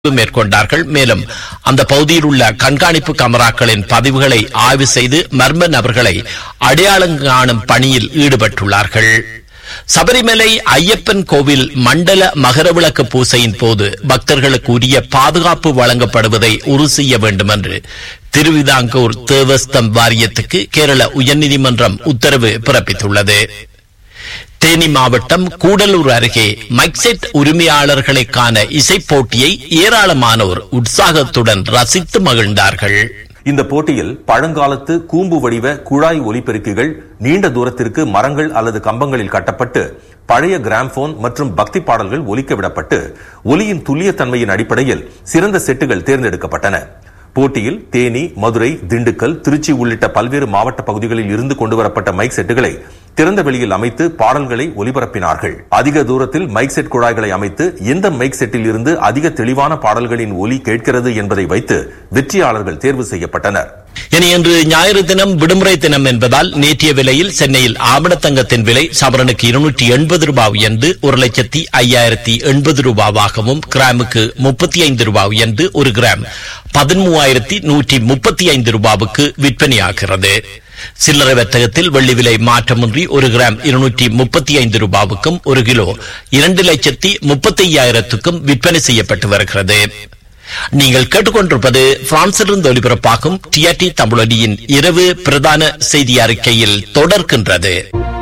ஆய்வு மேற்கொண்டார்கள் மேலும் அந்த பகுதியில் உள்ள கண்காணிப்பு கமராக்களின் பதிவுகளை ஆய்வு செய்து மர்ம நபர்களை அடையாளம் காணும் பணியில் ஈடுபட்டுள்ளார்கள் சபரிமலை ஐயப்பன் கோவில் மண்டல மகரவிளக்கு பூசையின் போது பக்தர்களுக்கு உரிய பாதுகாப்பு வழங்கப்படுவதை உறுதி செய்ய வேண்டும் என்று திருவிதாங்கூர் தேவஸ்தம் வாரியத்துக்கு கேரள உயர்நீதிமன்றம் உத்தரவு பிறப்பித்துள்ளது தேனி மாவட்டம் கூடலூர் அருகே மைக்செட் உரிமையாளர்களுக்கான இசைப் போட்டியை ஏராளமானோர் உற்சாகத்துடன் ரசித்து மகிழ்ந்தார்கள் இந்த போட்டியில் பழங்காலத்து கூம்பு வடிவ குழாய் ஒலிபெருக்கிகள் நீண்ட தூரத்திற்கு மரங்கள் அல்லது கம்பங்களில் கட்டப்பட்டு பழைய கிராம்போன் மற்றும் பக்தி பாடல்கள் ஒலிக்க விடப்பட்டு ஒலியின் துல்லியத்தன்மையின் அடிப்படையில் சிறந்த செட்டுகள் தேர்ந்தெடுக்கப்பட்டன போட்டியில் தேனி மதுரை திண்டுக்கல் திருச்சி உள்ளிட்ட பல்வேறு மாவட்ட பகுதிகளில் இருந்து கொண்டுவரப்பட்ட மைக் செட்டுகளை திறந்த வெளியில் அமைத்து பாடல்களை ஒலிபரப்பினார்கள் அதிக தூரத்தில் மைக் செட் குழாய்களை அமைத்து எந்த மைக் செட்டில் இருந்து அதிக தெளிவான பாடல்களின் ஒலி கேட்கிறது என்பதை வைத்து வெற்றியாளர்கள் தேர்வு செய்யப்பட்டனர் இனி இன்று ஞாயிறு தினம் விடுமுறை தினம் என்பதால் நேற்றைய விலையில் சென்னையில் ஆபணத்தங்கத்தின் விலை சவரனுக்கு இருநூற்றி எண்பது ரூபாய் உயர்ந்து ஒரு லட்சத்தி ஐயாயிரத்தி எண்பது ரூபாவாகவும் கிராமுக்கு முப்பத்தி ஐந்து ரூபாய் உயர்ந்து ஒரு கிராம் பதிமூவாயிரத்தி நூற்றி முப்பத்தி ஐந்து ரூபாவுக்கு விற்பனையாகிறது சில்லறை வர்த்தகத்தில் வெள்ளி விலை மாற்றமின்றி ஒரு கிராம் இருநூற்றி முப்பத்தி ஐந்து ரூபாவுக்கும் ஒரு கிலோ இரண்டு லட்சத்தி முப்பத்தி ஐயாயிரத்துக்கும் விற்பனை செய்யப்பட்டு வருகிறது நீங்கள் கேட்டுக்கொண்டிருப்பது பிரான்சிலிருந்து ஒலிபரப்பாகும் டிஆர்டி தமிழொலியின் இரவு பிரதான செய்தி அறிக்கையில் தொடர்கின்றது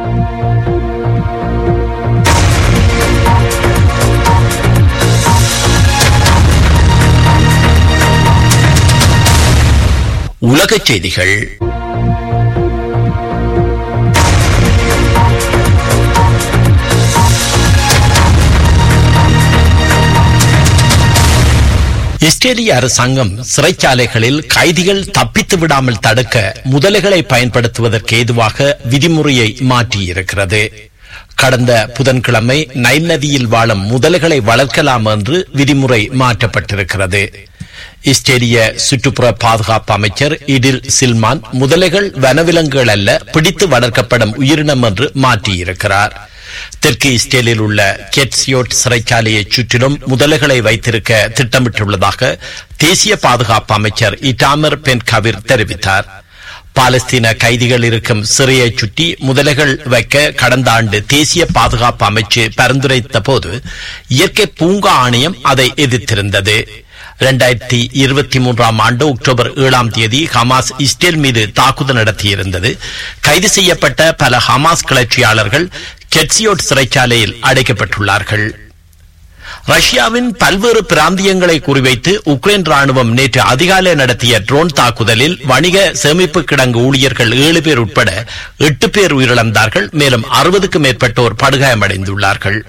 உலகச் செய்திகள் இஸ்ரேலிய அரசாங்கம் சிறைச்சாலைகளில் கைதிகள் தப்பித்து விடாமல் தடுக்க முதலைகளை பயன்படுத்துவதற்கு ஏதுவாக விதிமுறையை மாற்றியிருக்கிறது கடந்த புதன்கிழமை நைல் நதியில் வாழும் முதலைகளை வளர்க்கலாம் என்று விதிமுறை மாற்றப்பட்டிருக்கிறது இஸ்ரேலிய சுற்றுப்புற பாதுகாப்பு அமைச்சர் இடில் சில்மான் முதலைகள் வனவிலங்குகள் அல்ல பிடித்து வளர்க்கப்படும் உயிரினம் என்று மாற்றியிருக்கிறார் தெற்கு இஸ்ரேலில் உள்ள கெட்சியோட் சிறைச்சாலையை சுற்றிலும் முதலைகளை வைத்திருக்க திட்டமிட்டுள்ளதாக தேசிய பாதுகாப்பு அமைச்சர் இட்டாமர் பென் கவிர் தெரிவித்தார் பாலஸ்தீன கைதிகள் இருக்கும் சிறையை சுற்றி முதலைகள் வைக்க கடந்த ஆண்டு தேசிய பாதுகாப்பு அமைச்சு பரிந்துரைத்த போது இயற்கை பூங்கா ஆணையம் அதை எதிர்த்திருந்தது இரண்டாயிரத்தி இருபத்தி மூன்றாம் ஆண்டு அக்டோபர் ஏழாம் தேதி ஹமாஸ் இஸ்ரேல் மீது தாக்குதல் நடத்தியிருந்தது கைது செய்யப்பட்ட பல ஹமாஸ் கிளர்ச்சியாளர்கள் கெட்சியோட் சிறைச்சாலையில் அடைக்கப்பட்டுள்ளார்கள் ரஷ்யாவின் பல்வேறு பிராந்தியங்களை குறிவைத்து உக்ரைன் ராணுவம் நேற்று அதிகாலை நடத்திய ட்ரோன் தாக்குதலில் வணிக சேமிப்பு கிடங்கு ஊழியர்கள் ஏழு பேர் உட்பட எட்டு பேர் உயிரிழந்தார்கள் மேலும் அறுபதுக்கும் மேற்பட்டோர் படுகாயமடைந்துள்ளார்கள்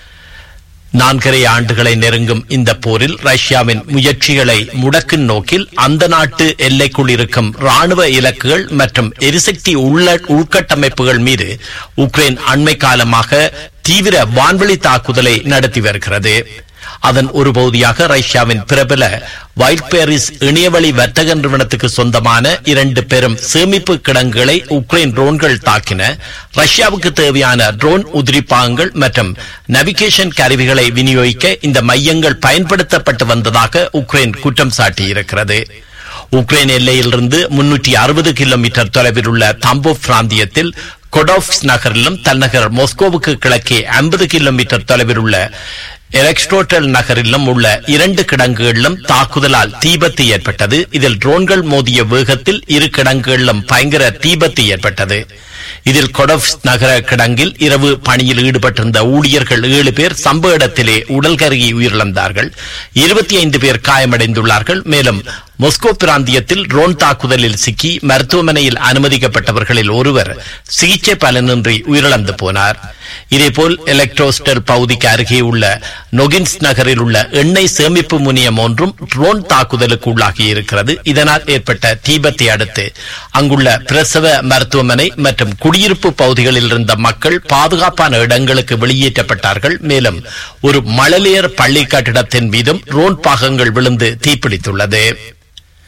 நான்கரை ஆண்டுகளை நெருங்கும் இந்த போரில் ரஷ்யாவின் முயற்சிகளை முடக்கும் நோக்கில் அந்த நாட்டு எல்லைக்குள் இருக்கும் ராணுவ இலக்குகள் மற்றும் எரிசக்தி உள்ள உள்கட்டமைப்புகள் மீது உக்ரைன் அண்மை காலமாக தீவிர வான்வெளி தாக்குதலை நடத்தி வருகிறது அதன் ஒரு பகுதியாக ரஷ்யாவின் பிரபல வைல்ட் பேரிஸ் இணையவழி வர்த்தக நிறுவனத்துக்கு சொந்தமான இரண்டு பெரும் சேமிப்பு கிடங்குகளை உக்ரைன் ட்ரோன்கள் தாக்கின ரஷ்யாவுக்கு தேவையான ட்ரோன் உதிரிப்பாகங்கள் மற்றும் நவிகேஷன் கருவிகளை விநியோகிக்க இந்த மையங்கள் பயன்படுத்தப்பட்டு வந்ததாக உக்ரைன் குற்றம் சாட்டியிருக்கிறது உக்ரைன் எல்லையிலிருந்து முன்னூற்றி அறுபது கிலோமீட்டர் தொலைவில் உள்ள தம்போவ் பிராந்தியத்தில் கொடோவ்ஸ் நகரிலும் தலைநகர் மொஸ்கோவுக்கு கிழக்கே ஐம்பது கிலோமீட்டர் தொலைவில் உள்ள எலக்ஸ்டோட்டல் நகரிலும் உள்ள இரண்டு கிடங்குகளிலும் தாக்குதலால் தீபத்து ஏற்பட்டது இதில் ட்ரோன்கள் மோதிய வேகத்தில் இரு கிடங்குகளிலும் பயங்கர தீபத்து ஏற்பட்டது இதில் கொடவ்ஸ் நகர கிடங்கில் இரவு பணியில் ஈடுபட்டிருந்த ஊழியர்கள் ஏழு பேர் சம்பவ இடத்திலே உடல் கருகி உயிரிழந்தார்கள் இருபத்தி ஐந்து பேர் காயமடைந்துள்ளார்கள் மேலும் மொஸ்கோ பிராந்தியத்தில் ட்ரோன் தாக்குதலில் சிக்கி மருத்துவமனையில் அனுமதிக்கப்பட்டவர்களில் ஒருவர் சிகிச்சை பலனின்றி உயிரிழந்து போனார் இதேபோல் எலக்ட்ரோஸ்டல் பகுதிக்கு அருகே உள்ள நொகின்ஸ் நகரில் உள்ள எண்ணெய் சேமிப்பு முனையம் ஒன்றும் ட்ரோன் தாக்குதலுக்கு உள்ளாகி இருக்கிறது இதனால் ஏற்பட்ட தீபத்தை அடுத்து அங்குள்ள பிரசவ மருத்துவமனை மற்றும் குடியிருப்பு பகுதிகளில் இருந்த மக்கள் பாதுகாப்பான இடங்களுக்கு வெளியேற்றப்பட்டார்கள் மேலும் ஒரு மழலையர் பள்ளி கட்டிடத்தின் மீதும் ட்ரோன் பாகங்கள் விழுந்து தீப்பிடித்துள்ளது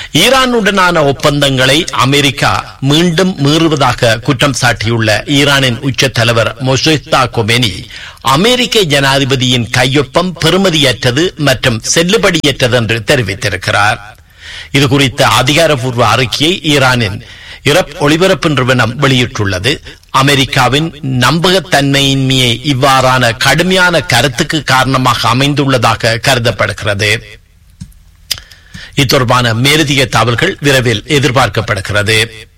ஈரானுடனான ஒப்பந்தங்களை அமெரிக்கா மீண்டும் மீறுவதாக குற்றம் சாட்டியுள்ள ஈரானின் உச்ச தலைவர் மொஷிதா கொமேனி அமெரிக்க ஜனாதிபதியின் கையொப்பம் பெறுமதியற்றது மற்றும் செல்லுபடியற்றது என்று தெரிவித்திருக்கிறார் இது குறித்த அதிகாரப்பூர்வ அறிக்கையை ஈரானின் இறப் ஒளிபரப்பு நிறுவனம் வெளியிட்டுள்ளது அமெரிக்காவின் நம்பகத்தன்மையின்மையை இவ்வாறான கடுமையான கருத்துக்கு காரணமாக அமைந்துள்ளதாக கருதப்படுகிறது இத்தொடர்பான மேலதிக தகவல்கள் விரைவில் எதிர்பார்க்கப்படுகிறது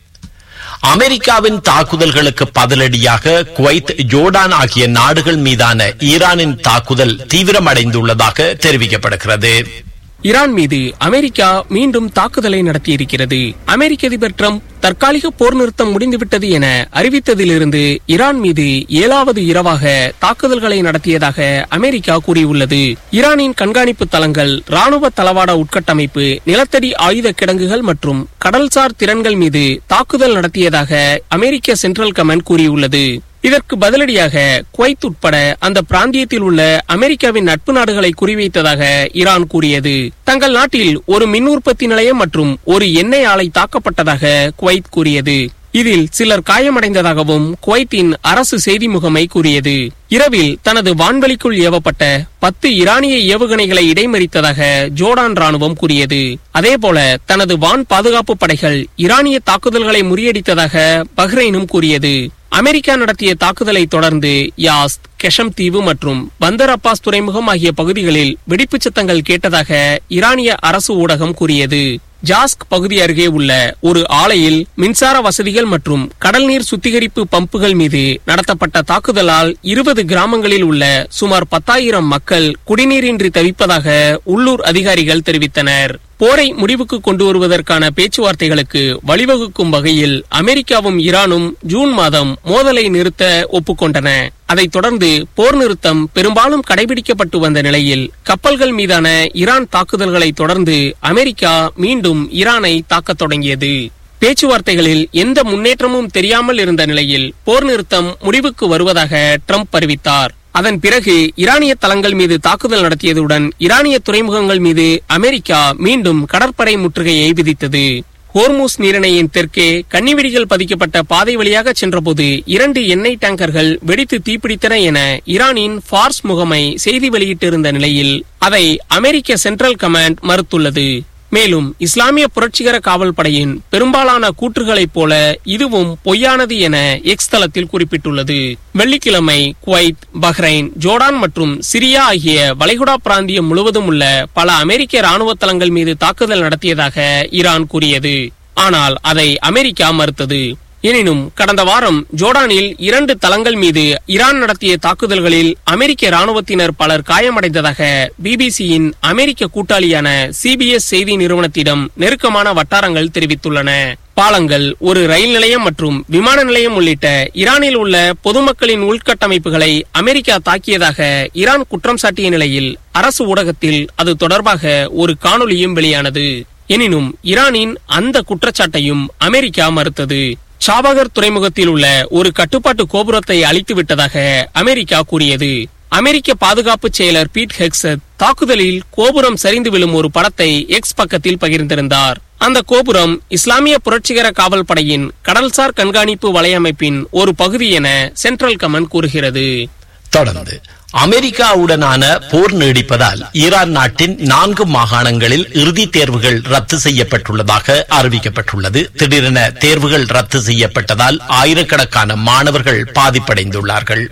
அமெரிக்காவின் தாக்குதல்களுக்கு பதிலடியாக குவைத் ஜோர்டான் ஆகிய நாடுகள் மீதான ஈரானின் தாக்குதல் தீவிரமடைந்துள்ளதாக தெரிவிக்கப்படுகிறது ஈரான் மீது அமெரிக்கா மீண்டும் தாக்குதலை நடத்தியிருக்கிறது அமெரிக்க அதிபர் டிரம்ப் தற்காலிக போர் நிறுத்தம் முடிந்துவிட்டது என அறிவித்ததிலிருந்து ஈரான் மீது ஏழாவது இரவாக தாக்குதல்களை நடத்தியதாக அமெரிக்கா கூறியுள்ளது ஈரானின் கண்காணிப்பு தளங்கள் ராணுவ தளவாட உட்கட்டமைப்பு நிலத்தடி ஆயுத கிடங்குகள் மற்றும் கடல்சார் திறன்கள் மீது தாக்குதல் நடத்தியதாக அமெரிக்க சென்ட்ரல் கமாண்ட் கூறியுள்ளது இதற்கு பதிலடியாக குவைத் உட்பட அந்த பிராந்தியத்தில் உள்ள அமெரிக்காவின் நட்பு நாடுகளை குறிவைத்ததாக ஈரான் கூறியது தங்கள் நாட்டில் ஒரு மின் உற்பத்தி நிலையம் மற்றும் ஒரு எண்ணெய் ஆலை தாக்கப்பட்டதாக குவைத் கூறியது இதில் சிலர் காயமடைந்ததாகவும் குவைத்தின் அரசு செய்தி முகமை கூறியது இரவில் தனது வான்வெளிக்குள் ஏவப்பட்ட பத்து ஈரானிய ஏவுகணைகளை இடைமறித்ததாக ஜோர்டான் ராணுவம் கூறியது அதேபோல தனது வான் பாதுகாப்பு படைகள் ஈரானிய தாக்குதல்களை முறியடித்ததாக பஹ்ரைனும் கூறியது அமெரிக்கா நடத்திய தாக்குதலை தொடர்ந்து யாஸ் கெஷம் தீவு மற்றும் பந்தர் அப்பாஸ் துறைமுகம் ஆகிய பகுதிகளில் வெடிப்புச் சத்தங்கள் கேட்டதாக ஈரானிய அரசு ஊடகம் கூறியது ஜாஸ்க் பகுதி அருகே உள்ள ஒரு ஆலையில் மின்சார வசதிகள் மற்றும் கடல் நீர் சுத்திகரிப்பு பம்புகள் மீது நடத்தப்பட்ட தாக்குதலால் இருபது கிராமங்களில் உள்ள சுமார் பத்தாயிரம் மக்கள் குடிநீரின்றி தவிப்பதாக உள்ளூர் அதிகாரிகள் தெரிவித்தனர் போரை முடிவுக்கு கொண்டு வருவதற்கான பேச்சுவார்த்தைகளுக்கு வழிவகுக்கும் வகையில் அமெரிக்காவும் ஈரானும் ஜூன் மாதம் மோதலை நிறுத்த ஒப்புக்கொண்டன அதைத் தொடர்ந்து போர் நிறுத்தம் பெரும்பாலும் கடைபிடிக்கப்பட்டு வந்த நிலையில் கப்பல்கள் மீதான ஈரான் தாக்குதல்களை தொடர்ந்து அமெரிக்கா மீண்டும் ஈரானை தாக்கத் தொடங்கியது பேச்சுவார்த்தைகளில் எந்த முன்னேற்றமும் தெரியாமல் இருந்த நிலையில் போர் நிறுத்தம் முடிவுக்கு வருவதாக ட்ரம்ப் அறிவித்தார் அதன் பிறகு ஈரானிய தளங்கள் மீது தாக்குதல் நடத்தியதுடன் ஈரானிய துறைமுகங்கள் மீது அமெரிக்கா மீண்டும் கடற்படை முற்றுகையை விதித்தது ஹோர்மூஸ் நீரிணையின் தெற்கே கன்னிவெடிகள் பதிக்கப்பட்ட பாதை வழியாக சென்றபோது இரண்டு எண்ணெய் டேங்கர்கள் வெடித்து தீப்பிடித்தன என ஈரானின் ஃபார்ஸ் முகமை செய்தி வெளியிட்டிருந்த நிலையில் அதை அமெரிக்க சென்ட்ரல் கமாண்ட் மறுத்துள்ளது மேலும் இஸ்லாமிய புரட்சிகர காவல் படையின் பெரும்பாலான கூற்றுகளைப் போல இதுவும் பொய்யானது என எக்ஸ் தளத்தில் குறிப்பிட்டுள்ளது வெள்ளிக்கிழமை குவைத் பஹ்ரைன் ஜோர்டான் மற்றும் சிரியா ஆகிய வளைகுடா பிராந்தியம் முழுவதும் உள்ள பல அமெரிக்க ராணுவ தளங்கள் மீது தாக்குதல் நடத்தியதாக ஈரான் கூறியது ஆனால் அதை அமெரிக்கா மறுத்தது எனினும் கடந்த வாரம் ஜோர்டானில் இரண்டு தளங்கள் மீது ஈரான் நடத்திய தாக்குதல்களில் அமெரிக்க ராணுவத்தினர் பலர் காயமடைந்ததாக பிபிசியின் அமெரிக்க கூட்டாளியான சிபிஎஸ் செய்தி நிறுவனத்திடம் நெருக்கமான வட்டாரங்கள் தெரிவித்துள்ளன பாலங்கள் ஒரு ரயில் நிலையம் மற்றும் விமான நிலையம் உள்ளிட்ட ஈரானில் உள்ள பொதுமக்களின் உள்கட்டமைப்புகளை அமெரிக்கா தாக்கியதாக ஈரான் குற்றம் சாட்டிய நிலையில் அரசு ஊடகத்தில் அது தொடர்பாக ஒரு காணொலியும் வெளியானது எனினும் ஈரானின் அந்த குற்றச்சாட்டையும் அமெரிக்கா மறுத்தது சாபகர் துறைமுகத்தில் உள்ள ஒரு கட்டுப்பாட்டு கோபுரத்தை அழித்து விட்டதாக அமெரிக்கா கூறியது அமெரிக்க பாதுகாப்பு செயலர் பீட் ஹெக்ஸத் தாக்குதலில் கோபுரம் சரிந்து விழும் ஒரு படத்தை எக்ஸ் பக்கத்தில் பகிர்ந்திருந்தார் அந்த கோபுரம் இஸ்லாமிய புரட்சிகர காவல் படையின் கடல்சார் கண்காணிப்பு வலையமைப்பின் ஒரு பகுதி என சென்ட்ரல் கமன் கூறுகிறது தொடர்ந்து அமெரிக்காவுடனான போர் நீடிப்பதால் ஈரான் நாட்டின் நான்கு மாகாணங்களில் இறுதித் தேர்வுகள் ரத்து செய்யப்பட்டுள்ளதாக அறிவிக்கப்பட்டுள்ளது திடீரென தேர்வுகள் ரத்து செய்யப்பட்டதால் ஆயிரக்கணக்கான மாணவர்கள் பாதிப்படைந்துள்ளார்கள்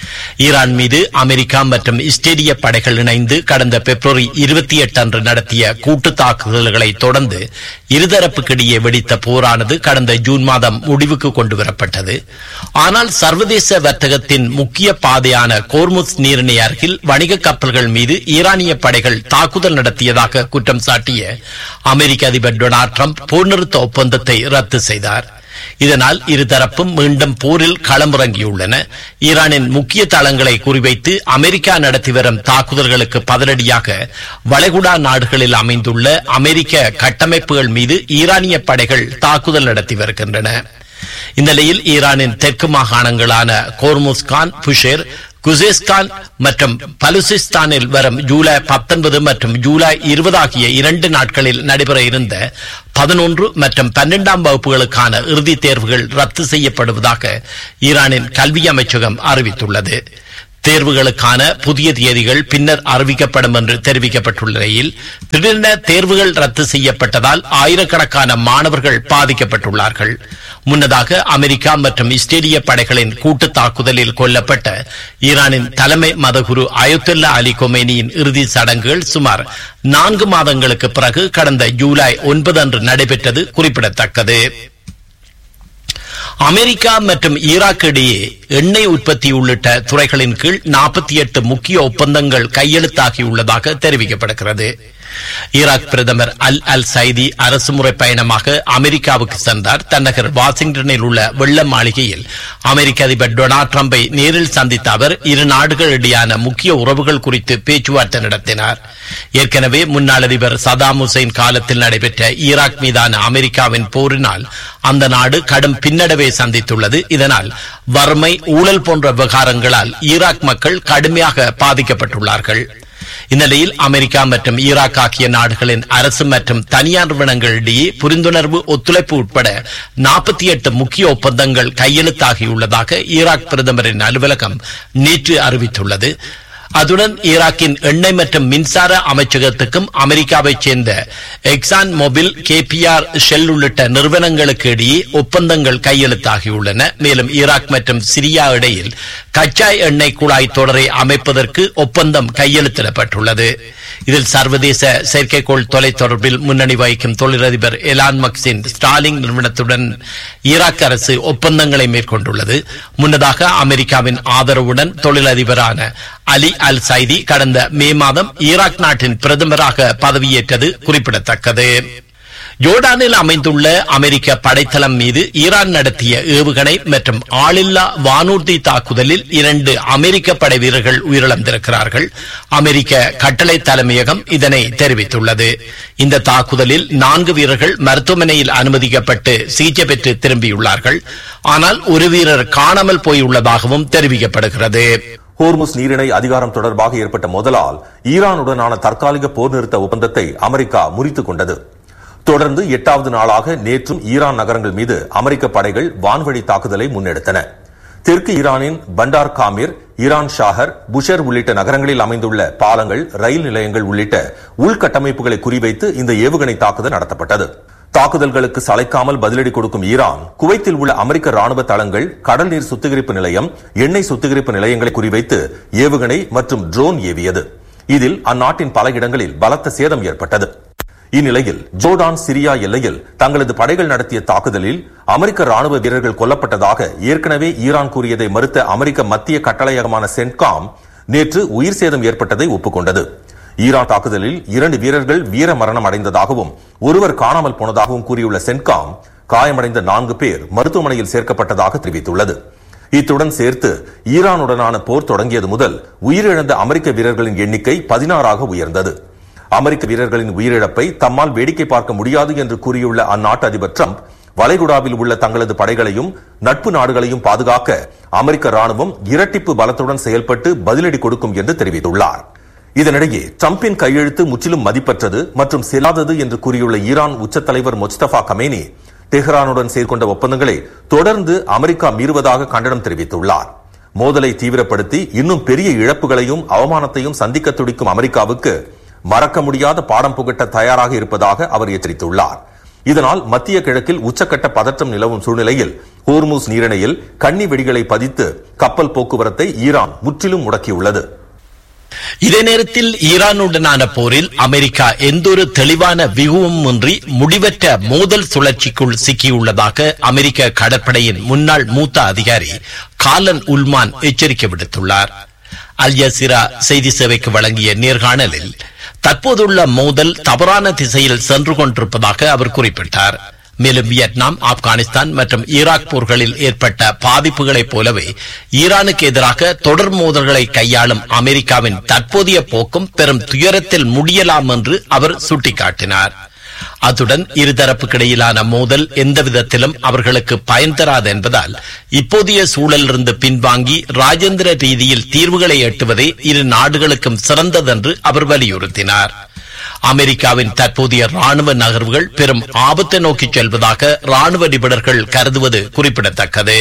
ஈரான் மீது அமெரிக்கா மற்றும் இஸ்ரேலிய படைகள் இணைந்து கடந்த பிப்ரவரி இருபத்தி எட்டு அன்று நடத்திய கூட்டு தாக்குதல்களை தொடர்ந்து இருதரப்புக்கிடையே வெடித்த போரானது கடந்த ஜூன் மாதம் முடிவுக்கு கொண்டுவரப்பட்டது ஆனால் சர்வதேச வர்த்தகத்தின் முக்கிய பாதையான கோர்முஸ் நீரிணை அருகில் வணிக கப்பல்கள் மீது ஈரானிய படைகள் தாக்குதல் நடத்தியதாக குற்றம் சாட்டிய அமெரிக்க அதிபர் டொனால்ட் ட்ரம்ப் போர் நிறுத்த ஒப்பந்தத்தை ரத்து செய்தார் இதனால் இருதரப்பும் மீண்டும் போரில் களமிறங்கியுள்ளன ஈரானின் முக்கிய தளங்களை குறிவைத்து அமெரிக்கா நடத்தி வரும் தாக்குதல்களுக்கு பதிலடியாக வளைகுடா நாடுகளில் அமைந்துள்ள அமெரிக்க கட்டமைப்புகள் மீது ஈரானிய படைகள் தாக்குதல் நடத்தி வருகின்றன இந்நிலையில் ஈரானின் தெற்கு மாகாணங்களான கோர்முஸ்கான் புஷேர் குசேஸ்கான் மற்றும் பலுசிஸ்தானில் வரும் ஜூலை பத்தொன்பது மற்றும் ஜூலை இருபது ஆகிய இரண்டு நாட்களில் நடைபெற இருந்த பதினொன்று மற்றும் பன்னெண்டாம் வகுப்புகளுக்கான இறுதித் தேர்வுகள் ரத்து செய்யப்படுவதாக ஈரானின் கல்வி அமைச்சகம் அறிவித்துள்ளது தேர்வுகளுக்கான புதிய தேதிகள் பின்னர் அறிவிக்கப்படும் என்று தெரிவிக்கப்பட்டுள்ள நிலையில் திடீரென தேர்வுகள் ரத்து செய்யப்பட்டதால் ஆயிரக்கணக்கான மாணவர்கள் பாதிக்கப்பட்டுள்ளார்கள் முன்னதாக அமெரிக்கா மற்றும் இஸ்ரேலிய படைகளின் கூட்டு தாக்குதலில் கொல்லப்பட்ட ஈரானின் தலைமை மதகுரு அயோத்துல்லா அலி கொமேனியின் இறுதி சடங்குகள் சுமார் நான்கு மாதங்களுக்கு பிறகு கடந்த ஜூலை ஒன்பது அன்று நடைபெற்றது குறிப்பிடத்தக்கது அமெரிக்கா மற்றும் ஈராக் இடையே எண்ணெய் உற்பத்தி உள்ளிட்ட துறைகளின் கீழ் நாற்பத்தி எட்டு முக்கிய ஒப்பந்தங்கள் கையெழுத்தாகியுள்ளதாக தெரிவிக்கப்படுகிறது ஈராக் பிரதமர் அல் அல் சைதி அரசுமுறை பயணமாக அமெரிக்காவுக்கு சென்றார் தன்னகர் வாஷிங்டனில் உள்ள வெள்ள மாளிகையில் அமெரிக்க அதிபர் டொனால்ட் ட்ரம்பை நேரில் சந்தித்த அவர் இரு நாடுகளிடையான முக்கிய உறவுகள் குறித்து பேச்சுவார்த்தை நடத்தினார் ஏற்கனவே முன்னாள் அதிபர் சதாம் ஹுசைன் காலத்தில் நடைபெற்ற ஈராக் மீதான அமெரிக்காவின் போரினால் அந்த நாடு கடும் பின்னடைவை சந்தித்துள்ளது இதனால் வறுமை ஊழல் போன்ற விவகாரங்களால் ஈராக் மக்கள் கடுமையாக பாதிக்கப்பட்டுள்ளார்கள் இந்நிலையில் அமெரிக்கா மற்றும் ஈராக் ஆகிய நாடுகளின் அரசு மற்றும் தனியார் நிறுவனங்களிடையே புரிந்துணர்வு ஒத்துழைப்பு உட்பட நாற்பத்தி எட்டு முக்கிய ஒப்பந்தங்கள் கையெழுத்தாகியுள்ளதாக ஈராக் பிரதமரின் அலுவலகம் நேற்று அறிவித்துள்ளது அதுடன் ஈராக்கின் எண்ணெய் மற்றும் மின்சார அமைச்சகத்துக்கும் அமெரிக்காவைச் சேர்ந்த எக்ஸான் மொபில் கேபிஆர் ஷெல் உள்ளிட்ட நிறுவனங்களுக்கு இடையே ஒப்பந்தங்கள் கையெழுத்தாகியுள்ளன மேலும் ஈராக் மற்றும் சிரியா இடையில் கச்சா எண்ணெய் குழாய் தொடரை அமைப்பதற்கு ஒப்பந்தம் கையெழுத்திடப்பட்டுள்ளது இதில் சர்வதேச செயற்கைக்கோள் தொலைத்தொடர்பில் முன்னணி வகிக்கும் தொழிலதிபர் எலான் மக்சின் ஸ்டாலிங் நிறுவனத்துடன் ஈராக் அரசு ஒப்பந்தங்களை மேற்கொண்டுள்ளது முன்னதாக அமெரிக்காவின் ஆதரவுடன் தொழிலதிபரான அலி அல் சைதி கடந்த மே மாதம் ஈராக் நாட்டின் பிரதமராக பதவியேற்றது குறிப்பிடத்தக்கது ஜோர்டானில் அமைந்துள்ள அமெரிக்க படைத்தளம் மீது ஈரான் நடத்திய ஏவுகணை மற்றும் ஆளில்லா வானூர்தி தாக்குதலில் இரண்டு அமெரிக்க படை வீரர்கள் உயிரிழந்திருக்கிறார்கள் அமெரிக்க கட்டளை தலைமையகம் இதனை தெரிவித்துள்ளது இந்த தாக்குதலில் நான்கு வீரர்கள் மருத்துவமனையில் அனுமதிக்கப்பட்டு சிகிச்சை பெற்று திரும்பியுள்ளார்கள் ஆனால் ஒரு வீரர் காணாமல் போயுள்ளதாகவும் தெரிவிக்கப்படுகிறது ஹோர்முஸ் நீரிணை அதிகாரம் தொடர்பாக ஏற்பட்ட மோதலால் ஈரானுடனான தற்காலிக போர் நிறுத்த ஒப்பந்தத்தை அமெரிக்கா முறித்துக் கொண்டது தொடர்ந்து எட்டாவது நாளாக நேற்றும் ஈரான் நகரங்கள் மீது அமெரிக்க படைகள் வான்வழி தாக்குதலை முன்னெடுத்தன தெற்கு ஈரானின் பண்டார் காமிர் ஈரான் ஷாகர் புஷர் உள்ளிட்ட நகரங்களில் அமைந்துள்ள பாலங்கள் ரயில் நிலையங்கள் உள்ளிட்ட உள்கட்டமைப்புகளை குறிவைத்து இந்த ஏவுகணை தாக்குதல் நடத்தப்பட்டது தாக்குதல்களுக்கு சளைக்காமல் பதிலடி கொடுக்கும் ஈரான் குவைத்தில் உள்ள அமெரிக்க ராணுவ தளங்கள் கடல் நீர் சுத்திகரிப்பு நிலையம் எண்ணெய் சுத்திகரிப்பு நிலையங்களை குறிவைத்து ஏவுகணை மற்றும் ட்ரோன் ஏவியது இதில் அந்நாட்டின் பல இடங்களில் பலத்த சேதம் ஏற்பட்டது இந்நிலையில் ஜோர்டான் சிரியா எல்லையில் தங்களது படைகள் நடத்திய தாக்குதலில் அமெரிக்க ராணுவ வீரர்கள் கொல்லப்பட்டதாக ஏற்கனவே ஈரான் கூறியதை மறுத்த அமெரிக்க மத்திய கட்டளையகமான சென்காம் நேற்று உயிர் சேதம் ஏற்பட்டதை ஒப்புக்கொண்டது ஈரான் தாக்குதலில் இரண்டு வீரர்கள் வீர மரணம் அடைந்ததாகவும் ஒருவர் காணாமல் போனதாகவும் கூறியுள்ள சென்காம் காயமடைந்த நான்கு பேர் மருத்துவமனையில் சேர்க்கப்பட்டதாக தெரிவித்துள்ளது இத்துடன் சேர்த்து ஈரானுடனான போர் தொடங்கியது முதல் உயிரிழந்த அமெரிக்க வீரர்களின் எண்ணிக்கை பதினாறாக உயர்ந்தது அமெரிக்க வீரர்களின் உயிரிழப்பை தம்மால் வேடிக்கை பார்க்க முடியாது என்று கூறியுள்ள அந்நாட்டு அதிபர் டிரம்ப் வளைகுடாவில் உள்ள தங்களது படைகளையும் நட்பு நாடுகளையும் பாதுகாக்க அமெரிக்க ராணுவம் இரட்டிப்பு பலத்துடன் செயல்பட்டு பதிலடி கொடுக்கும் என்று தெரிவித்துள்ளார் இதனிடையே டிரம்பின் கையெழுத்து முற்றிலும் மதிப்பற்றது மற்றும் செல்லாதது என்று கூறியுள்ள ஈரான் உச்ச தலைவர் முஸ்தபா கமேனி தெஹ்ரானுடன் சேர்க்கொண்ட ஒப்பந்தங்களை தொடர்ந்து அமெரிக்கா மீறுவதாக கண்டனம் தெரிவித்துள்ளார் மோதலை தீவிரப்படுத்தி இன்னும் பெரிய இழப்புகளையும் அவமானத்தையும் சந்திக்க துடிக்கும் அமெரிக்காவுக்கு மறக்க முடியாத பாடம் புகட்ட தயாராக இருப்பதாக அவர் எச்சரித்துள்ளார் இதனால் மத்திய கிழக்கில் உச்சக்கட்ட பதற்றம் நிலவும் சூழ்நிலையில் ஹோர்மூஸ் நீரிணையில் கன்னி வெடிகளை பதித்து கப்பல் போக்குவரத்தை ஈரான் முற்றிலும் முடக்கியுள்ளது இதே நேரத்தில் ஈரானுடனான போரில் அமெரிக்கா எந்தொரு தெளிவான வியூகமும் இன்றி முடிவற்ற மோதல் சுழற்சிக்குள் சிக்கியுள்ளதாக அமெரிக்க கடற்படையின் முன்னாள் மூத்த அதிகாரி காலன் உல்மான் எச்சரிக்கை விடுத்துள்ளார் அல் ஜசீரா செய்தி சேவைக்கு வழங்கிய நேர்காணலில் தற்போதுள்ள மோதல் தவறான திசையில் சென்று கொண்டிருப்பதாக அவர் குறிப்பிட்டார் மேலும் வியட்நாம் ஆப்கானிஸ்தான் மற்றும் ஈராக் போர்களில் ஏற்பட்ட பாதிப்புகளைப் போலவே ஈரானுக்கு எதிராக தொடர் மோதல்களை கையாளும் அமெரிக்காவின் தற்போதைய போக்கும் பெரும் துயரத்தில் முடியலாம் என்று அவர் சுட்டிக்காட்டினார் அத்துடன் இருதரப்புக்கிடையிலான மோதல் எந்த விதத்திலும் அவர்களுக்கு பயன் தராது என்பதால் இப்போதைய சூழலிலிருந்து பின்வாங்கி ராஜேந்திர ரீதியில் தீர்வுகளை எட்டுவதே இரு நாடுகளுக்கும் சிறந்ததென்று அவர் வலியுறுத்தினார் அமெரிக்காவின் தற்போதைய ராணுவ நகர்வுகள் பெரும் ஆபத்தை நோக்கி செல்வதாக ராணுவ நிபுணர்கள் கருதுவது குறிப்பிடத்தக்கது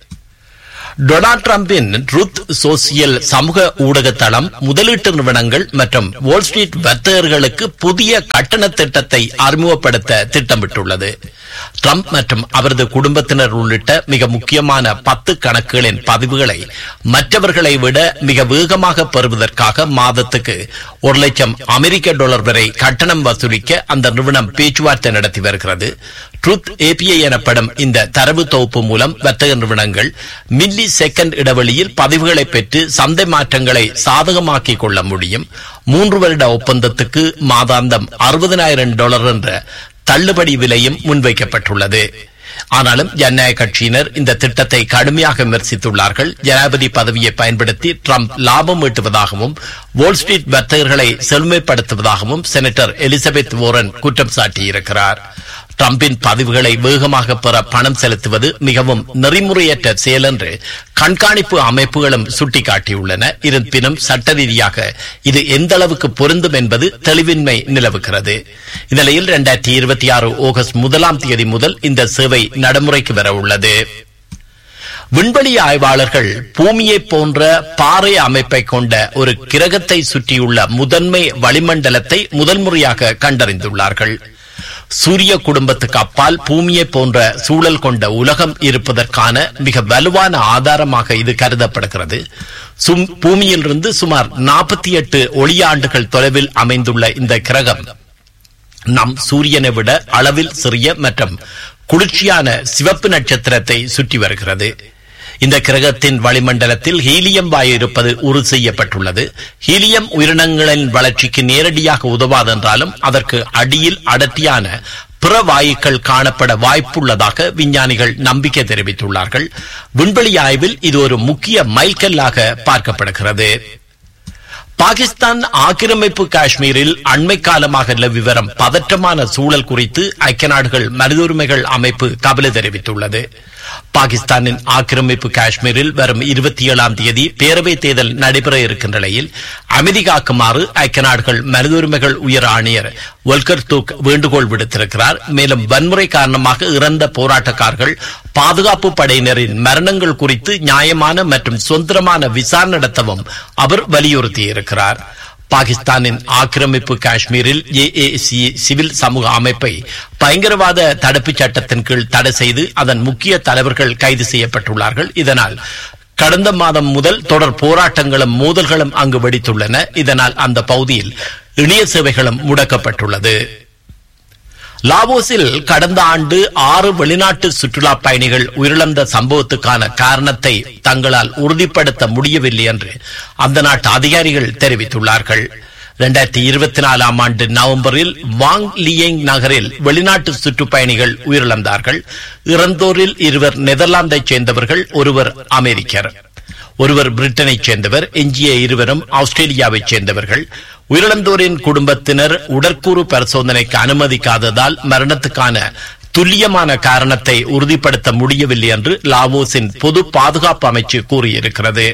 டொனால்ட் டிரம்பின் ருத் சோசியல் சமூக ஊடக தளம் முதலீட்டு நிறுவனங்கள் மற்றும் வால் ஸ்ட்ரீட் வர்த்தகர்களுக்கு புதிய கட்டண திட்டத்தை அறிமுகப்படுத்த திட்டமிட்டுள்ளது ட்ரம்ப் மற்றும் அவரது குடும்பத்தினர் உள்ளிட்ட மிக முக்கியமான பத்து கணக்குகளின் பதிவுகளை மற்றவர்களை விட மிக வேகமாக பெறுவதற்காக மாதத்துக்கு ஒரு லட்சம் அமெரிக்க டாலர் வரை கட்டணம் வசூலிக்க அந்த நிறுவனம் பேச்சுவார்த்தை நடத்தி வருகிறது ட்ருத் ஏபிஐ எனப்படும் இந்த தரவு தொகுப்பு மூலம் வர்த்தக நிறுவனங்கள் மில்லி செகண்ட் இடைவெளியில் பதிவுகளை பெற்று சந்தை மாற்றங்களை சாதகமாக்கிக் கொள்ள முடியும் மூன்று வருட ஒப்பந்தத்துக்கு மாதாந்தம் அறுபதனாயிரம் டாலர் என்ற தள்ளுபடி விலையும் முன்வைக்கப்பட்டுள்ளது ஆனாலும் ஜனநாயக கட்சியினர் இந்த திட்டத்தை கடுமையாக விமர்சித்துள்ளார்கள் ஜனாதிபதி பதவியை பயன்படுத்தி ட்ரம்ப் லாபம் ஈட்டுவதாகவும் வால் ஸ்ட்ரீட் வர்த்தகர்களை செழுமைப்படுத்துவதாகவும் செனட்டர் எலிசபெத் ஓரன் குற்றம் சாட்டியிருக்கிறார் ட்ரம்பின் பதிவுகளை வேகமாக பெற பணம் செலுத்துவது மிகவும் நெறிமுறையற்ற செயல் என்று கண்காணிப்பு அமைப்புகளும் சுட்டிக்காட்டியுள்ளன இருப்பினும் சட்ட ரீதியாக இது எந்த அளவுக்கு பொருந்தும் என்பது தெளிவின்மை நிலவுகிறது இந்நிலையில் இரண்டாயிரத்தி இருபத்தி ஆறு ஆகஸ்ட் முதலாம் தேதி முதல் இந்த சேவை நடைமுறைக்கு வர உள்ளது விண்வெளி ஆய்வாளர்கள் பூமியை போன்ற பாறை அமைப்பை கொண்ட ஒரு கிரகத்தை சுற்றியுள்ள முதன்மை வளிமண்டலத்தை முதல் முறையாக கண்டறிந்துள்ளார்கள் சூரிய குடும்பத்துக்கு அப்பால் பூமியை போன்ற சூழல் கொண்ட உலகம் இருப்பதற்கான மிக வலுவான ஆதாரமாக இது கருதப்படுகிறது சும்- பூமியிலிருந்து சுமார் நாற்பத்தி எட்டு ஒளியாண்டுகள் தொலைவில் அமைந்துள்ள இந்த கிரகம் நம் சூரியனை விட அளவில் சிறிய மற்றும் குளிர்ச்சியான சிவப்பு நட்சத்திரத்தை சுற்றி வருகிறது இந்த கிரகத்தின் வளிமண்டலத்தில் ஹீலியம் வாயு இருப்பது உறுதி செய்யப்பட்டுள்ளது ஹீலியம் உயிரினங்களின் வளர்ச்சிக்கு நேரடியாக உதவாதென்றாலும் அதற்கு அடியில் அடர்த்தியான பிற வாயுக்கள் காணப்பட வாய்ப்புள்ளதாக விஞ்ஞானிகள் நம்பிக்கை தெரிவித்துள்ளார்கள் விண்வெளி ஆய்வில் இது ஒரு முக்கிய மைல்கல்லாக பார்க்கப்படுகிறது பாகிஸ்தான் ஆக்கிரமிப்பு காஷ்மீரில் அண்மை காலமாக நிலவி வரும் பதற்றமான சூழல் குறித்து ஐக்கிய நாடுகள் மனித உரிமைகள் அமைப்பு கவலை தெரிவித்துள்ளது பாகிஸ்தானின் ஆக்கிரமிப்பு காஷ்மீரில் வரும் இருபத்தி ஏழாம் தேதி பேரவைத் தேர்தல் நடைபெற இருக்கின்ற நிலையில் அமைதி காக்குமாறு ஐக்கிய நாடுகள் மனித உரிமைகள் உயர் ஆணையர் ஒல்கர் தூக் வேண்டுகோள் விடுத்திருக்கிறார் மேலும் வன்முறை காரணமாக இறந்த போராட்டக்காரர்கள் பாதுகாப்பு படையினரின் மரணங்கள் குறித்து நியாயமான மற்றும் சுதந்திரமான விசாரணை நடத்தவும் அவர் வலியுறுத்தியிருக்கிறார் பாகிஸ்தானின் ஆக்கிரமிப்பு காஷ்மீரில் ஏஏசி சிவில் சமூக அமைப்பை பயங்கரவாத தடுப்புச் சட்டத்தின் கீழ் தடை செய்து அதன் முக்கிய தலைவர்கள் கைது செய்யப்பட்டுள்ளார்கள் இதனால் கடந்த மாதம் முதல் தொடர் போராட்டங்களும் மோதல்களும் அங்கு வெடித்துள்ளன இதனால் அந்த பகுதியில் இணைய சேவைகளும் முடக்கப்பட்டுள்ளது லாவோஸில் கடந்த ஆண்டு ஆறு வெளிநாட்டு சுற்றுலா பயணிகள் உயிரிழந்த சம்பவத்துக்கான காரணத்தை தங்களால் உறுதிப்படுத்த முடியவில்லை என்று அந்த நாட்டு அதிகாரிகள் தெரிவித்துள்ளார்கள் இரண்டாயிரத்தி இருபத்தி நாலாம் ஆண்டு நவம்பரில் வாங் லியேங் நகரில் வெளிநாட்டு சுற்றுப்பயணிகள் உயிரிழந்தார்கள் இறந்தோரில் இருவர் நெதர்லாந்தைச் சேர்ந்தவர்கள் ஒருவர் அமெரிக்கர் ஒருவர் பிரிட்டனைச் சேர்ந்தவர் எஞ்சிய இருவரும் ஆஸ்திரேலியாவைச் சேர்ந்தவர்கள் உயிரிழந்தோரின் குடும்பத்தினர் உடற்கூறு பரிசோதனைக்கு அனுமதிக்காததால் மரணத்துக்கான துல்லியமான காரணத்தை உறுதிப்படுத்த முடியவில்லை என்று லாவோஸின் பொது பாதுகாப்பு அமைச்சு கூறியிருக்கிறது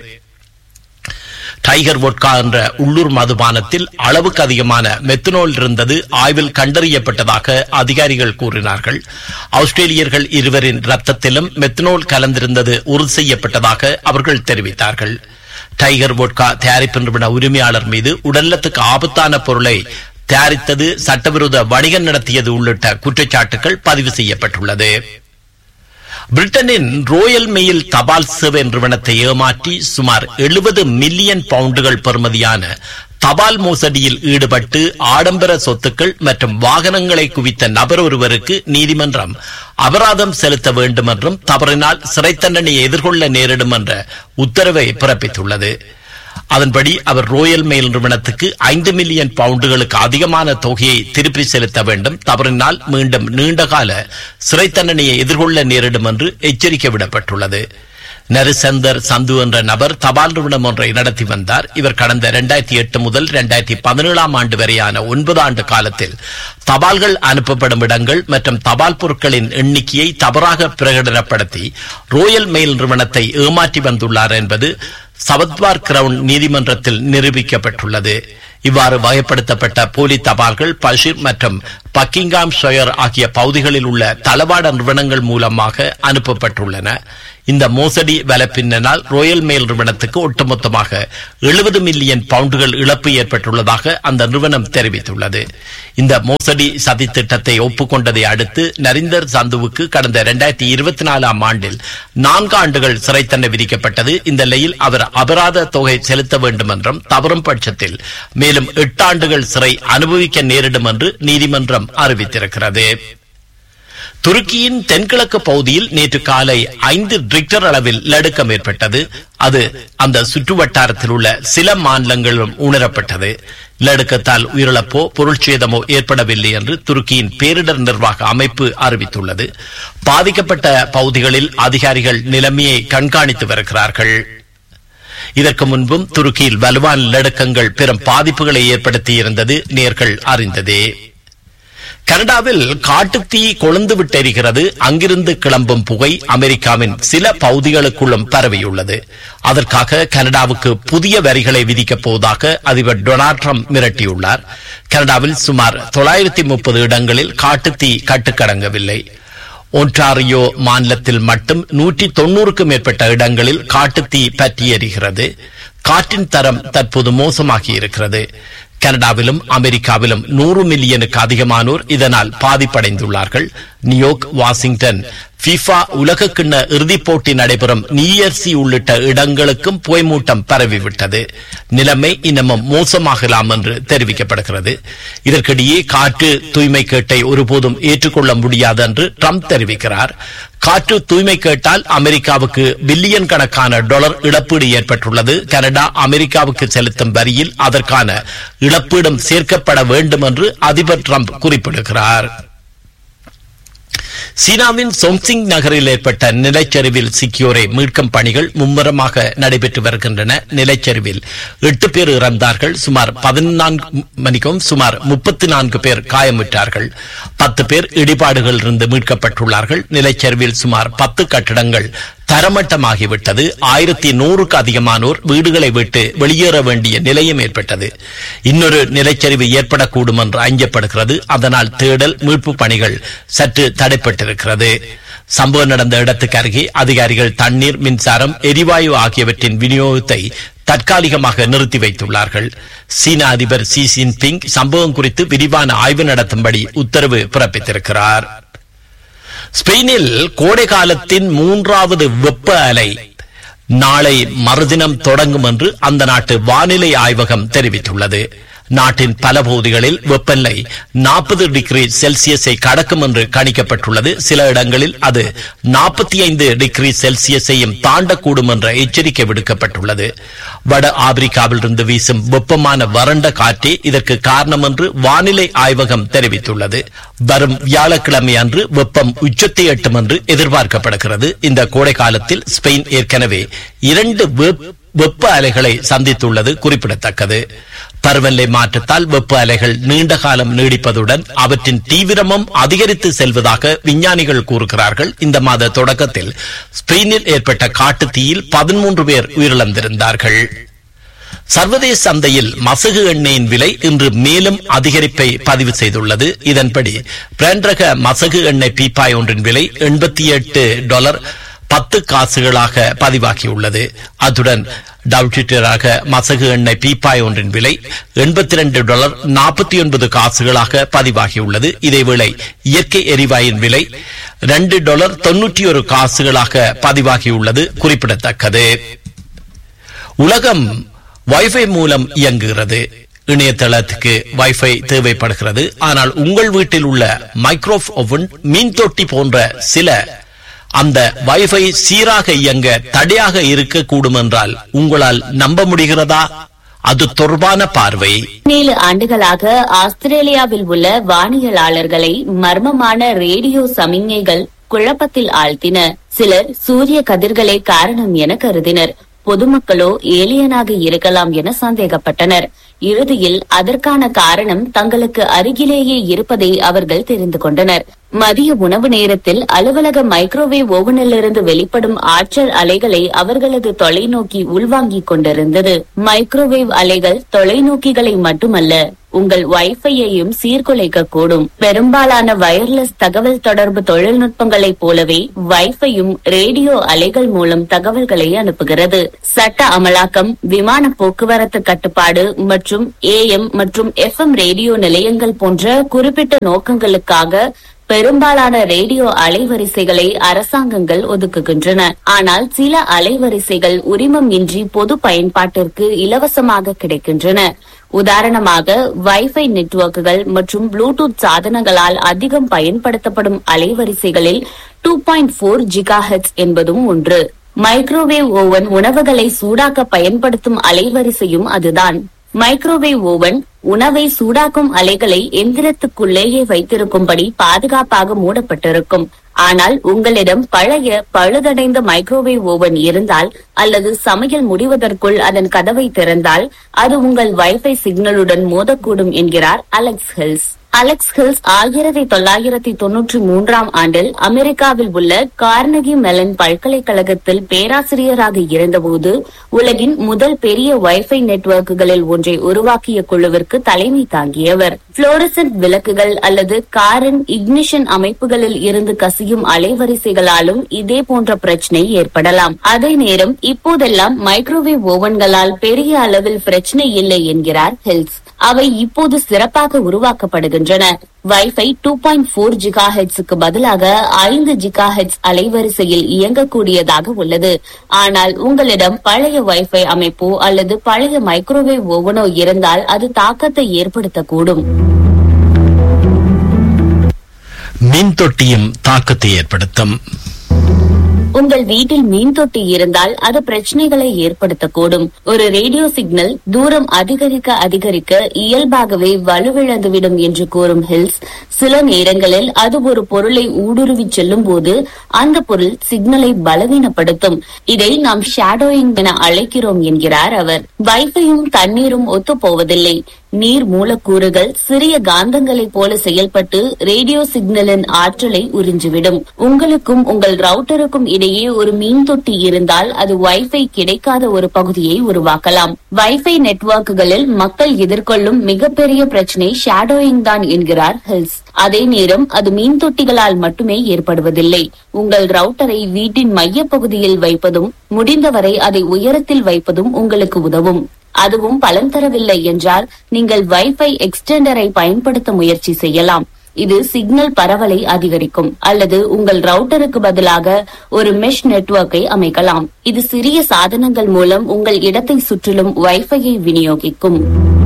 டைகர் வோட்கா என்ற உள்ளூர் மதுபானத்தில் அளவுக்கு அதிகமான மெத்தனோல் இருந்தது ஆய்வில் கண்டறியப்பட்டதாக அதிகாரிகள் கூறினார்கள் ஆஸ்திரேலியர்கள் இருவரின் ரத்தத்திலும் மெத்தனோல் கலந்திருந்தது உறுதி செய்யப்பட்டதாக அவர்கள் தெரிவித்தார்கள் டைகர் வோட்கா தயாரிப்பு நிறுவன உரிமையாளர் மீது உடல்நலத்துக்கு ஆபத்தான பொருளை தயாரித்தது சட்டவிரோத வணிகம் நடத்தியது உள்ளிட்ட குற்றச்சாட்டுகள் பதிவு செய்யப்பட்டுள்ளது பிரிட்டனின் ரோயல் மெயில் தபால் சேவை நிறுவனத்தை ஏமாற்றி சுமார் எழுபது மில்லியன் பவுண்டுகள் பெறுமதியான தபால் மோசடியில் ஈடுபட்டு ஆடம்பர சொத்துக்கள் மற்றும் வாகனங்களை குவித்த நபர் ஒருவருக்கு நீதிமன்றம் அபராதம் செலுத்த வேண்டும் என்றும் தவறினால் சிறை தண்டனையை எதிர்கொள்ள நேரிடும் என்ற உத்தரவை பிறப்பித்துள்ளது அதன்படி அவர் ரோயல் மெயில் நிறுவனத்துக்கு ஐந்து மில்லியன் பவுண்டுகளுக்கு அதிகமான தொகையை திருப்பி செலுத்த வேண்டும் தவறினால் மீண்டும் நீண்டகால சிறை தண்டனையை எதிர்கொள்ள நேரிடும் என்று எச்சரிக்கை விடப்பட்டுள்ளது நரிசந்தர் சந்து என்ற நபர் தபால் நிறுவனம் ஒன்றை நடத்தி வந்தார் இவர் கடந்த இரண்டாயிரத்தி எட்டு முதல் இரண்டாயிரத்தி பதினேழாம் ஆண்டு வரையான ஒன்பது ஆண்டு காலத்தில் தபால்கள் அனுப்பப்படும் இடங்கள் மற்றும் தபால் பொருட்களின் எண்ணிக்கையை தவறாக பிரகடனப்படுத்தி ரோயல் மெயில் நிறுவனத்தை ஏமாற்றி வந்துள்ளார் என்பது சவத்வார் கிரவுன் நீதிமன்றத்தில் நிரூபிக்கப்பட்டுள்ளது இவ்வாறு வகைப்படுத்தப்பட்ட போலி தபால்கள் பஷீர் மற்றும் பக்கிங்காம் ஷொயர் ஆகிய பகுதிகளில் உள்ள தளவாட நிறுவனங்கள் மூலமாக அனுப்பப்பட்டுள்ளன இந்த மோசடி வலைப்பின்னனால் ரோயல் மெயில் நிறுவனத்துக்கு ஒட்டுமொத்தமாக எழுபது மில்லியன் பவுண்டுகள் இழப்பு ஏற்பட்டுள்ளதாக அந்த நிறுவனம் தெரிவித்துள்ளது இந்த மோசடி சதி திட்டத்தை ஒப்புக்கொண்டதை அடுத்து நரிந்தர் சந்துவுக்கு கடந்த இரண்டாயிரத்தி இருபத்தி நாலாம் ஆண்டில் நான்கு ஆண்டுகள் சிறை தண்டனை விதிக்கப்பட்டது இந்த நிலையில் அவர் அபராத தொகை செலுத்த வேண்டும் என்றும் தவறும் பட்சத்தில் மேலும் எட்டு ஆண்டுகள் சிறை அனுபவிக்க நேரிடும் என்று நீதிமன்றம் அறிவித்திருக்கிறது துருக்கியின் தென்கிழக்கு பகுதியில் நேற்று காலை ஐந்து ரிக்டர் அளவில் நடுக்கம் ஏற்பட்டது அது அந்த சுற்று வட்டாரத்தில் உள்ள சில மாநிலங்களிலும் உணரப்பட்டது நடுக்கத்தால் உயிரிழப்போ பொருட்சேதமோ ஏற்படவில்லை என்று துருக்கியின் பேரிடர் நிர்வாக அமைப்பு அறிவித்துள்ளது பாதிக்கப்பட்ட பகுதிகளில் அதிகாரிகள் நிலைமையை கண்காணித்து வருகிறார்கள் இதற்கு முன்பும் துருக்கியில் வலுவான நடுக்கங்கள் பெரும் பாதிப்புகளை ஏற்படுத்தியிருந்தது நேர்கள் அறிந்ததே கனடாவில் காட்டுத்தீ கொழுந்து விட்டெரிகிறது அங்கிருந்து கிளம்பும் புகை அமெரிக்காவின் சில பகுதிகளுக்குள்ளும் பரவியுள்ளது அதற்காக கனடாவுக்கு புதிய வரிகளை விதிக்கப் போவதாக அதிபர் டொனால்ட் ட்ரம்ப் மிரட்டியுள்ளார் கனடாவில் சுமார் தொள்ளாயிரத்தி முப்பது இடங்களில் காட்டுத்தீ கட்டுக்கடங்கவில்லை ஒன்டாரியோ மாநிலத்தில் மட்டும் நூற்றி தொன்னூறுக்கும் மேற்பட்ட இடங்களில் காட்டுத்தீ பற்றி எரிகிறது காற்றின் தரம் தற்போது மோசமாகி இருக்கிறது கனடாவிலும் அமெரிக்காவிலும் நூறு மில்லியனுக்கு அதிகமானோர் இதனால் பாதிப்படைந்துள்ளார்கள் நியூயார்க் வாஷிங்டன் பிஃபா உலகக்கிண்ண இறுதிப் போட்டி நடைபெறும் நியூயர்சி உள்ளிட்ட இடங்களுக்கும் புகைமூட்டம் பரவிவிட்டது நிலைமை இன்னமும் மோசமாகலாம் என்று தெரிவிக்கப்படுகிறது இதற்கிடையே காற்று தூய்மை கேட்டை ஒருபோதும் ஏற்றுக்கொள்ள முடியாது என்று ட்ரம்ப் தெரிவிக்கிறார் காற்று தூய்மை கேட்டால் அமெரிக்காவுக்கு பில்லியன் கணக்கான டாலர் இழப்பீடு ஏற்பட்டுள்ளது கனடா அமெரிக்காவுக்கு செலுத்தும் வரியில் அதற்கான இழப்பீடும் சேர்க்கப்பட வேண்டும் என்று அதிபர் ட்ரம்ப் குறிப்பிடுகிறார் சீனாவின் சொங்சிங் நகரில் ஏற்பட்ட நிலச்சரிவில் சிக்கியோரை மீட்கும் பணிகள் மும்முரமாக நடைபெற்று வருகின்றன நிலச்சரிவில் எட்டு பேர் இறந்தார்கள் சுமார் பதினான்கு மணிக்கும் சுமார் முப்பத்தி நான்கு பேர் காயமுற்றார்கள் பத்து பேர் இடிபாடுகளில் இருந்து மீட்கப்பட்டுள்ளார்கள் நிலச்சரிவில் சுமார் பத்து கட்டடங்கள் தரமட்டமாகிவிட்டது ஆயிரத்தி நூறுக்கு அதிகமானோர் வீடுகளை விட்டு வெளியேற வேண்டிய நிலையும் ஏற்பட்டது இன்னொரு நிலச்சரிவு ஏற்படக்கூடும் என்று அஞ்சப்படுகிறது அதனால் தேடல் மீட்பு பணிகள் சற்று தடைப்பட்டிருக்கிறது சம்பவம் நடந்த இடத்துக்கு அருகே அதிகாரிகள் தண்ணீர் மின்சாரம் எரிவாயு ஆகியவற்றின் விநியோகத்தை தற்காலிகமாக நிறுத்தி வைத்துள்ளார்கள் சீன அதிபர் ஷி ஜின்பிங் சம்பவம் குறித்து விரிவான ஆய்வு நடத்தும்படி உத்தரவு பிறப்பித்திருக்கிறார் ஸ்பெயினில் கோடை காலத்தின் மூன்றாவது வெப்ப அலை நாளை மறுதினம் தொடங்கும் என்று அந்த நாட்டு வானிலை ஆய்வகம் தெரிவித்துள்ளது நாட்டின் பல பகுதிகளில் வெப்பநிலை நாற்பது டிகிரி செல்சியஸை கடக்கும் என்று கணிக்கப்பட்டுள்ளது சில இடங்களில் அது நாற்பத்தி ஐந்து டிகிரி செல்சியஸையும் தாண்டக்கூடும் என்ற எச்சரிக்கை விடுக்கப்பட்டுள்ளது வட ஆப்பிரிக்காவிலிருந்து வீசும் வெப்பமான வறண்ட காற்றே இதற்கு காரணம் என்று வானிலை ஆய்வகம் தெரிவித்துள்ளது வரும் வியாழக்கிழமை அன்று வெப்பம் உச்சத்தை எட்டும் என்று எதிர்பார்க்கப்படுகிறது இந்த கோடை காலத்தில் ஸ்பெயின் ஏற்கனவே இரண்டு வெப்ப அலைகளை சந்தித்துள்ளது குறிப்பிடத்தக்கது பருவநிலை மாற்றத்தால் வெப்ப அலைகள் நீண்ட காலம் நீடிப்பதுடன் அவற்றின் தீவிரமும் அதிகரித்து செல்வதாக விஞ்ஞானிகள் கூறுகிறார்கள் இந்த மாத தொடக்கத்தில் ஸ்பெயினில் ஏற்பட்ட காட்டுத் தீயில் பதிமூன்று பேர் உயிரிழந்திருந்தார்கள் சர்வதேச சந்தையில் மசகு எண்ணெயின் விலை இன்று மேலும் அதிகரிப்பை பதிவு செய்துள்ளது இதன்படி பிராண்ட் ரக மசகு எண்ணெய் பீப்பாய் ஒன்றின் விலை எண்பத்தி எட்டு டாலர் பத்து காசுகளாக பதிவாகியுள்ளது அத்துடன் டவுட்டிட்டராக மசகு எண்ணெய் பீப்பாய் ஒன்றின் விலை எண்பத்தி இரண்டு டாலர் நாற்பத்தி ஒன்பது காசுகளாக பதிவாகியுள்ளது இதேவேளை இயற்கை எரிவாயின் விலை இரண்டு டாலர் தொன்னூற்றி ஒரு காசுகளாக பதிவாகியுள்ளது குறிப்பிடத்தக்கது உலகம் வைஃபை மூலம் இயங்குகிறது இணையதளத்துக்கு வைஃபை தேவைப்படுகிறது ஆனால் உங்கள் வீட்டில் உள்ள மைக்ரோஃப் ஓவன் மீன் தொட்டி போன்ற சில அந்த வைஃபை சீராக இயங்க தடையாக இருக்கக்கூடும் என்றால் உங்களால் நம்ப முடிகிறதா அது தொடர்பான பார்வை பதினேழு ஆண்டுகளாக ஆஸ்திரேலியாவில் உள்ள வானியலாளர்களை மர்மமான ரேடியோ சமிஞ்ஞைகள் குழப்பத்தில் ஆழ்த்தின சிலர் சூரிய கதிர்களே காரணம் என கருதினர் பொதுமக்களோ ஏலியனாக இருக்கலாம் என சந்தேகப்பட்டனர் இறுதியில் அதற்கான காரணம் தங்களுக்கு அருகிலேயே இருப்பதை அவர்கள் தெரிந்து கொண்டனர் மதிய உணவு நேரத்தில் அலுவலக மைக்ரோவேவ் ஓவனிலிருந்து வெளிப்படும் ஆற்றல் அலைகளை அவர்களது தொலைநோக்கி உள்வாங்கிக் கொண்டிருந்தது மைக்ரோவேவ் அலைகள் தொலைநோக்கிகளை மட்டுமல்ல உங்கள் வைஃபையையும் சீர்குலைக்க கூடும் பெரும்பாலான வயர்லெஸ் தகவல் தொடர்பு தொழில்நுட்பங்களைப் போலவே வைஃபையும் ரேடியோ அலைகள் மூலம் தகவல்களை அனுப்புகிறது சட்ட அமலாக்கம் விமான போக்குவரத்து கட்டுப்பாடு மற்றும் ஏஎம் மற்றும் எஃப்எம் ரேடியோ நிலையங்கள் போன்ற குறிப்பிட்ட நோக்கங்களுக்காக பெரும்பாலான ரேடியோ அலைவரிசைகளை அரசாங்கங்கள் ஒதுக்குகின்றன ஆனால் சில அலைவரிசைகள் உரிமம் இன்றி பொது பயன்பாட்டிற்கு இலவசமாக கிடைக்கின்றன உதாரணமாக வைஃபை நெட்வொர்க்குகள் மற்றும் ப்ளூடூத் சாதனங்களால் அதிகம் பயன்படுத்தப்படும் அலைவரிசைகளில் டூ பாயிண்ட் போர் ஜிகாஹெட்ஸ் என்பதும் ஒன்று மைக்ரோவேவ் ஓவன் உணவுகளை சூடாக்க பயன்படுத்தும் அலைவரிசையும் அதுதான் மைக்ரோவேவ் ஓவன் உணவை சூடாக்கும் அலைகளை எந்திரத்துக்குள்ளேயே வைத்திருக்கும்படி பாதுகாப்பாக மூடப்பட்டிருக்கும் ஆனால் உங்களிடம் பழைய பழுதடைந்த மைக்ரோவேவ் ஓவன் இருந்தால் அல்லது சமையல் முடிவதற்குள் அதன் கதவை திறந்தால் அது உங்கள் வைஃபை சிக்னலுடன் மோதக்கூடும் என்கிறார் அலெக்ஸ் ஹில்ஸ் அலெக்ஸ் ஹில்ஸ் ஆயிரத்தி தொள்ளாயிரத்தி தொன்னூற்றி மூன்றாம் ஆண்டில் அமெரிக்காவில் உள்ள கார்னகி மெலன் பல்கலைக்கழகத்தில் பேராசிரியராக இருந்தபோது உலகின் முதல் பெரிய வைஃபை நெட்வொர்க்குகளில் ஒன்றை உருவாக்கிய குழுவிற்கு தலைமை தாங்கியவர் புளோரசன்ட் விளக்குகள் அல்லது காரின் இக்னிஷன் அமைப்புகளில் இருந்து கசியும் அலைவரிசைகளாலும் இதே போன்ற பிரச்சனை ஏற்படலாம் அதே நேரம் இப்போதெல்லாம் மைக்ரோவேவ் ஓவன்களால் பெரிய அளவில் பிரச்சனை இல்லை என்கிறார் ஹில்ஸ் அவை இப்போது சிறப்பாக உருவாக்கப்படுகின்றன WiFi two point four giga ஹெட்ஸுக்கு பதிலாக ஐந்து ஜிகா ஹெட்ஸ் அலைவரிசையில் இயங்கக்கூடியதாக உள்ளது ஆனால் உங்களிடம் பழைய வைஃபை அமைப்போ அல்லது பழைய மைக்ரோவேவ் ஓவனோ இருந்தால் அது தாக்கத்தை ஏற்படுத்தக்கூடும் மின் தொட்டியும் தாக்கத்தை ஏற்படுத்தும் உங்கள் வீட்டில் மீன் தொட்டி இருந்தால் அது பிரச்சனைகளை ஏற்படுத்தக்கூடும் ஒரு ரேடியோ சிக்னல் தூரம் அதிகரிக்க அதிகரிக்க இயல்பாகவே வலுவிழந்துவிடும் என்று கூறும் ஹில்ஸ் சில நேரங்களில் அது ஒரு பொருளை ஊடுருவி செல்லும் போது அந்த பொருள் சிக்னலை பலவீனப்படுத்தும் இதை நாம் ஷேடோயிங் என அழைக்கிறோம் என்கிறார் அவர் வைஃபையும் தண்ணீரும் ஒத்துப் போவதில்லை நீர் மூலக்கூறுகள் சிறிய காந்தங்களைப் போல செயல்பட்டு ரேடியோ சிக்னலின் ஆற்றலை உறிஞ்சிவிடும் உங்களுக்கும் உங்கள் ரவுட்டருக்கும் இடையே ஒரு மீன் தொட்டி இருந்தால் அது வைஃபை கிடைக்காத ஒரு பகுதியை உருவாக்கலாம் வைஃபை நெட்வொர்க்குகளில் மக்கள் எதிர்கொள்ளும் மிகப்பெரிய பிரச்சனை ஷேடோயிங் தான் என்கிறார் ஹில்ஸ் அதே நேரம் அது மீன் தொட்டிகளால் மட்டுமே ஏற்படுவதில்லை உங்கள் ரவுட்டரை வீட்டின் மையப் பகுதியில் வைப்பதும் முடிந்தவரை அதை உயரத்தில் வைப்பதும் உங்களுக்கு உதவும் அதுவும் பலன் தரவில்லை என்றால் நீங்கள் வைஃபை எக்ஸ்டெண்டரை பயன்படுத்த முயற்சி செய்யலாம் இது சிக்னல் பரவலை அதிகரிக்கும் அல்லது உங்கள் ரவுட்டருக்கு பதிலாக ஒரு மெஷ் நெட்வொர்க்கை அமைக்கலாம் இது சிறிய சாதனங்கள் மூலம் உங்கள் இடத்தை சுற்றிலும் வைஃபையை விநியோகிக்கும்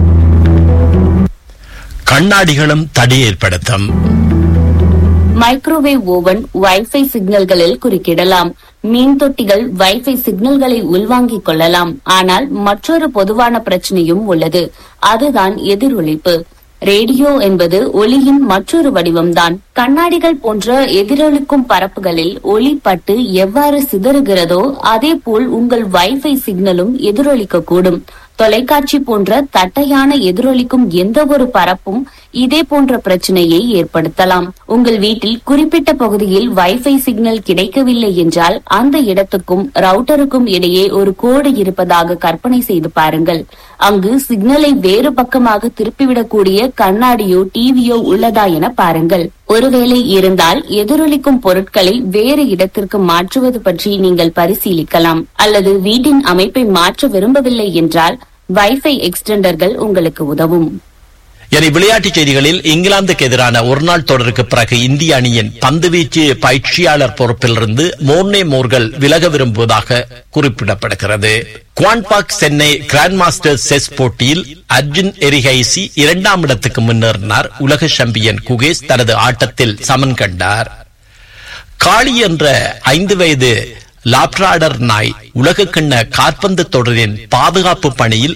கண்ணாடிகளும் தடை ஏற்படுத்தும் மைக்ரோவேவ் ஓவன் வைஃபை சிக்னல்களில் குறுக்கிடலாம் மீன் தொட்டிகள் வைஃபை சிக்னல்களை உள்வாங்கிக் கொள்ளலாம் ஆனால் மற்றொரு பொதுவான பிரச்சனையும் உள்ளது அதுதான் எதிரொலிப்பு ரேடியோ என்பது ஒலியின் மற்றொரு வடிவம்தான் கண்ணாடிகள் போன்ற எதிரொலிக்கும் பரப்புகளில் ஒளி பட்டு எவ்வாறு சிதறுகிறதோ அதேபோல் உங்கள் வைஃபை சிக்னலும் எதிரொலிக்கக்கூடும் தொலைக்காட்சி போன்ற தட்டையான எதிரொலிக்கும் எந்த ஒரு பரப்பும் இதே போன்ற பிரச்சனையை ஏற்படுத்தலாம் உங்கள் வீட்டில் குறிப்பிட்ட பகுதியில் வைஃபை சிக்னல் கிடைக்கவில்லை என்றால் அந்த இடத்துக்கும் ரவுட்டருக்கும் இடையே ஒரு கோடு இருப்பதாக கற்பனை செய்து பாருங்கள் அங்கு சிக்னலை வேறு பக்கமாக திருப்பிவிடக்கூடிய கண்ணாடியோ டிவியோ உள்ளதா என பாருங்கள் ஒருவேளை இருந்தால் எதிரொலிக்கும் பொருட்களை வேறு இடத்திற்கு மாற்றுவது பற்றி நீங்கள் பரிசீலிக்கலாம் அல்லது வீட்டின் அமைப்பை மாற்ற விரும்பவில்லை என்றால் வைஃபை எக்ஸ்டெண்டர்கள் உங்களுக்கு உதவும் இனி விளையாட்டுச் செய்திகளில் இங்கிலாந்துக்கு எதிரான ஒருநாள் தொடருக்கு பிறகு இந்திய அணியின் பந்துவீச்சு பயிற்சியாளர் பொறுப்பிலிருந்து மோர்னே மோர்கள் விலக விரும்புவதாக குறிப்பிடப்படுகிறது குவான்பாக் சென்னை கிராண்ட் மாஸ்டர் செஸ் போட்டியில் அர்ஜுன் எரிகைசி இரண்டாம் இடத்துக்கு முன்னேறினார் உலக சாம்பியன் குகேஷ் தனது ஆட்டத்தில் சமன் கண்டார் காளி என்ற ஐந்து வயது லாப்ராடர் நாய் உலகக்கிண்ண காற்பந்து தொடரின் பாதுகாப்பு பணியில்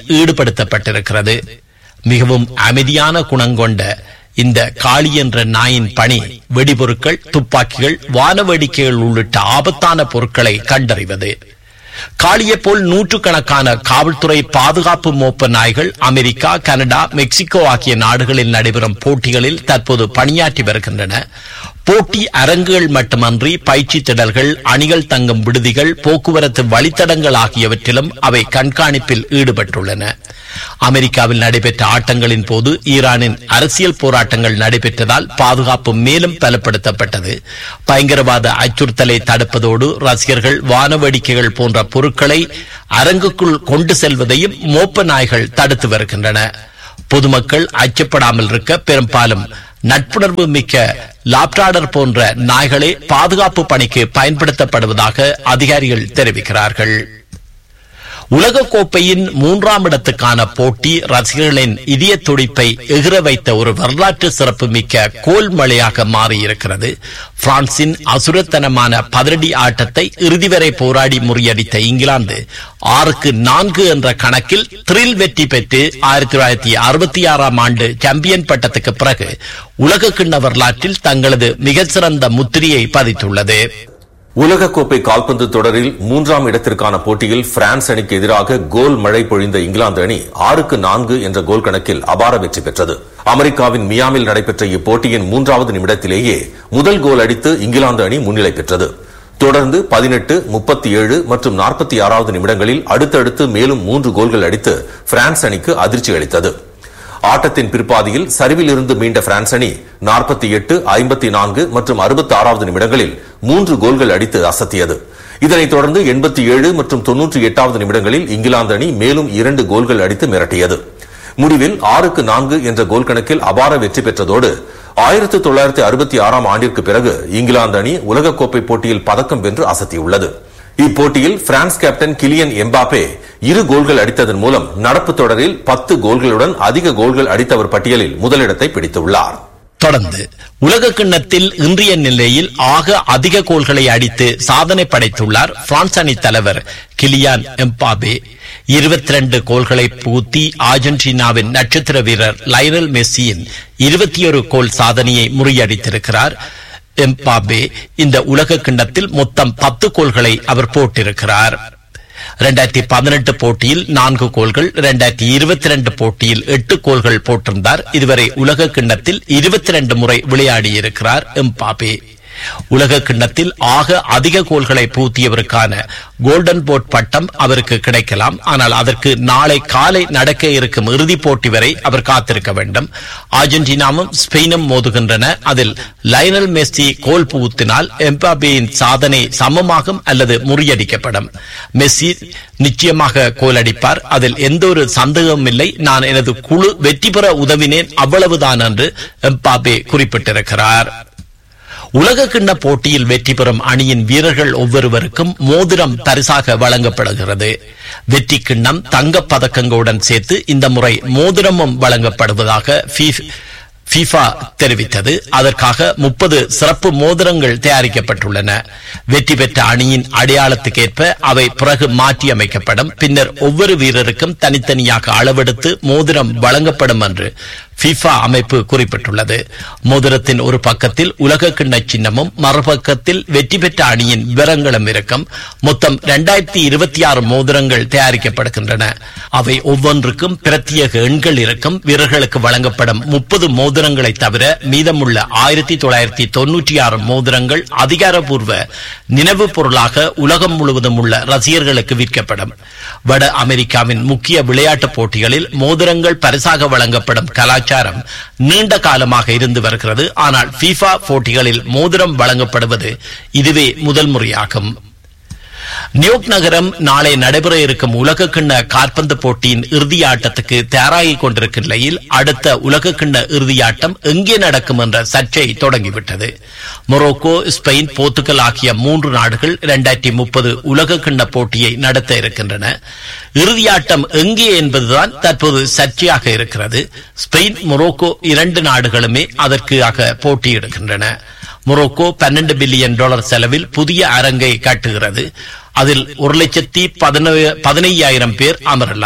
ஈடுபடுத்தப்பட்டிருக்கிறது மிகவும் அமைதியான குணங்கொண்ட இந்த காளி என்ற நாயின் பணி வெடிபொருட்கள் துப்பாக்கிகள் வானவேடிக்கைகள் உள்ளிட்ட ஆபத்தான பொருட்களை கண்டறிவது காளியை போல் நூற்றுக்கணக்கான காவல்துறை பாதுகாப்பு மோப்ப நாய்கள் அமெரிக்கா கனடா மெக்சிகோ ஆகிய நாடுகளில் நடைபெறும் போட்டிகளில் தற்போது பணியாற்றி வருகின்றன போட்டி அரங்குகள் மட்டுமன்றி பயிற்சி திடல்கள் அணிகள் தங்கும் விடுதிகள் போக்குவரத்து வழித்தடங்கள் ஆகியவற்றிலும் அவை கண்காணிப்பில் ஈடுபட்டுள்ளன அமெரிக்காவில் நடைபெற்ற ஆட்டங்களின் போது ஈரானின் அரசியல் போராட்டங்கள் நடைபெற்றதால் பாதுகாப்பு மேலும் பலப்படுத்தப்பட்டது பயங்கரவாத அச்சுறுத்தலை தடுப்பதோடு ரசிகர்கள் வானவேடிக்கைகள் போன்ற பொருட்களை அரங்குக்குள் கொண்டு செல்வதையும் மோப்ப நாய்கள் தடுத்து வருகின்றன பொதுமக்கள் அச்சப்படாமல் இருக்க பெரும்பாலும் நட்புணர்வு மிக்க லாப்டாடர் போன்ற நாய்களே பாதுகாப்பு பணிக்கு பயன்படுத்தப்படுவதாக அதிகாரிகள் தெரிவிக்கிறார்கள் உலக கோப்பையின் மூன்றாம் இடத்துக்கான போட்டி ரசிகர்களின் இதய துடிப்பை எகிர வைத்த ஒரு வரலாற்று சிறப்புமிக்க கோல் மழையாக மாறியிருக்கிறது பிரான்சின் அசுரத்தனமான பதிரடி ஆட்டத்தை இறுதி வரை போராடி முறியடித்த இங்கிலாந்து ஆறுக்கு நான்கு என்ற கணக்கில் த்ரில் வெற்றி பெற்று ஆயிரத்தி தொள்ளாயிரத்தி அறுபத்தி ஆறாம் ஆண்டு சாம்பியன் பட்டத்துக்கு பிறகு உலக கிண்ண வரலாற்றில் தங்களது மிகச்சிறந்த முத்திரையை பதித்துள்ளது உலகக்கோப்பை கால்பந்து தொடரில் மூன்றாம் இடத்திற்கான போட்டியில் பிரான்ஸ் அணிக்கு எதிராக கோல் மழை பொழிந்த இங்கிலாந்து அணி ஆறுக்கு நான்கு என்ற கோல் கணக்கில் அபார வெற்றி பெற்றது அமெரிக்காவின் மியாமில் நடைபெற்ற இப்போட்டியின் மூன்றாவது நிமிடத்திலேயே முதல் கோல் அடித்து இங்கிலாந்து அணி முன்னிலை பெற்றது தொடர்ந்து பதினெட்டு முப்பத்தி ஏழு மற்றும் நாற்பத்தி ஆறாவது நிமிடங்களில் அடுத்தடுத்து மேலும் மூன்று கோல்கள் அடித்து பிரான்ஸ் அணிக்கு அதிர்ச்சி அளித்தது ஆட்டத்தின் பிற்பாதியில் சரிவில் இருந்து மீண்ட பிரான்ஸ் அணி நாற்பத்தி எட்டு ஐம்பத்தி நான்கு மற்றும் அறுபத்தி ஆறாவது நிமிடங்களில் மூன்று கோல்கள் அடித்து அசத்தியது இதனைத் தொடர்ந்து எண்பத்தி ஏழு மற்றும் தொன்னூற்றி எட்டாவது நிமிடங்களில் இங்கிலாந்து அணி மேலும் இரண்டு கோல்கள் அடித்து மிரட்டியது முடிவில் ஆறுக்கு நான்கு என்ற கோல் கணக்கில் அபார வெற்றி பெற்றதோடு ஆயிரத்தி தொள்ளாயிரத்தி அறுபத்தி ஆறாம் ஆண்டிற்கு பிறகு இங்கிலாந்து அணி உலகக்கோப்பை போட்டியில் பதக்கம் வென்று அசத்தியுள்ளது இப்போட்டியில் பிரான்ஸ் கேப்டன் கிலியன் எம்பாபே இரு கோல்கள் அடித்ததன் மூலம் நடப்பு தொடரில் பத்து கோல்களுடன் அதிக கோல்கள் அடித்தவர் பட்டியலில் முதலிடத்தை பிடித்துள்ளார் தொடர்ந்து உலக கிண்ணத்தில் இன்றைய நிலையில் ஆக அதிக கோல்களை அடித்து சாதனை படைத்துள்ளார் பிரான்ஸ் அணி தலைவர் கிலியான் எம்பாபே இருபத்தி ரெண்டு கோல்களை பூத்தி அர்ஜென்டினாவின் நட்சத்திர வீரர் லைனல் மெஸ்ஸியின் இருபத்தி ஒரு கோல் சாதனையை முறியடித்திருக்கிறார் எம்பாபே இந்த உலக கிண்ணத்தில் மொத்தம் பத்து கோல்களை அவர் போட்டிருக்கிறார் இரண்டாயிரத்தி பதினெட்டு போட்டியில் நான்கு கோல்கள் இரண்டாயிரத்தி இருபத்தி ரெண்டு போட்டியில் எட்டு கோல்கள் போட்டிருந்தார் இதுவரை உலக கிண்ணத்தில் இருபத்தி ரெண்டு முறை விளையாடியிருக்கிறார் எம்பாபே உலக கிண்ணத்தில் ஆக அதிக கோல்களை பூத்தியவருக்கான கோல்டன் போட் பட்டம் அவருக்கு கிடைக்கலாம் ஆனால் அதற்கு நாளை காலை நடக்க இருக்கும் இறுதிப் போட்டி வரை அவர் காத்திருக்க வேண்டும் அர்ஜென்டினாவும் ஸ்பெயினும் மோதுகின்றன அதில் லைனல் மெஸ்ஸி கோல் புகுத்தினால் எம்பாபேயின் சாதனை சமமாகும் அல்லது முறியடிக்கப்படும் மெஸ்ஸி நிச்சயமாக கோல் அடிப்பார் அதில் எந்த ஒரு சந்தேகமும் இல்லை நான் எனது குழு வெற்றி பெற உதவினேன் அவ்வளவுதான் என்று எம்பாபே குறிப்பிட்டிருக்கிறார் உலக கிண்ண போட்டியில் வெற்றி பெறும் அணியின் வீரர்கள் ஒவ்வொருவருக்கும் மோதிரம் பரிசாக வழங்கப்படுகிறது வெற்றி கிண்ணம் தங்கப் பதக்கங்களுடன் சேர்த்து இந்த முறை மோதிரமும் வழங்கப்படுவதாக FIFA தெரிவித்தது அதற்காக முப்பது சிறப்பு மோதிரங்கள் தயாரிக்கப்பட்டுள்ளன வெற்றி பெற்ற அணியின் அடையாளத்துக்கேற்ப அவை பிறகு மாற்றி அமைக்கப்படும் பின்னர் ஒவ்வொரு வீரருக்கும் தனித்தனியாக அளவெடுத்து மோதிரம் வழங்கப்படும் என்று FIFA அமைப்பு குறிப்பிட்டுள்ளது மோதிரத்தின் ஒரு பக்கத்தில் உலக கிண்ண சின்னமும் மறுபக்கத்தில் வெற்றி பெற்ற அணியின் விவரங்களும் இருக்கும் மொத்தம் இரண்டாயிரத்தி இருபத்தி ஆறு மோதிரங்கள் தயாரிக்கப்படுகின்றன அவை ஒவ்வொன்றுக்கும் பிரத்யேக எண்கள் இருக்கும் வீரர்களுக்கு வழங்கப்படும் முப்பது மோதிரங்களை தவிர மீதமுள்ள ஆயிரத்தி தொள்ளாயிரத்தி தொன்னூற்றி ஆறு மோதிரங்கள் அதிகாரப்பூர்வ நினைவு பொருளாக உலகம் முழுவதும் உள்ள ரசிகர்களுக்கு விற்கப்படும் வட அமெரிக்காவின் முக்கிய விளையாட்டுப் போட்டிகளில் மோதிரங்கள் பரிசாக வழங்கப்படும் கலாச்சாரம் நீண்ட காலமாக இருந்து வருகிறது ஆனால் FIFA போட்டிகளில் மோதிரம் வழங்கப்படுவது இதுவே முதல் முறையாகும் நியூயோர்க் நகரம் நாளை நடைபெற இருக்கும் உலக கிண்ண காற்பந்து போட்டியின் இறுதி ஆட்டத்துக்கு தயாராகிக் கொண்டிருக்கும் நிலையில் அடுத்த உலக கிண்ண இறுதியாட்டம் எங்கே நடக்கும் என்ற சர்ச்சை தொடங்கிவிட்டது மொரோக்கோ ஸ்பெயின் போர்த்துகல் ஆகிய மூன்று நாடுகள் இரண்டாயிரத்தி முப்பது உலக கிண்ண போட்டியை நடத்த இருக்கின்றன இறுதியாட்டம் எங்கே என்பதுதான் தற்போது சர்ச்சையாக இருக்கிறது ஸ்பெயின் மொரோக்கோ இரண்டு நாடுகளுமே அதற்காக போட்டியிடுகின்றன மொரோக்கோ பன்னெண்டு பில்லியன் டாலர் செலவில் புதிய அரங்கை கட்டுகிறது அதில் ஒரு லட்சத்தி பதினையாயிரம் பேர் அமரலாம்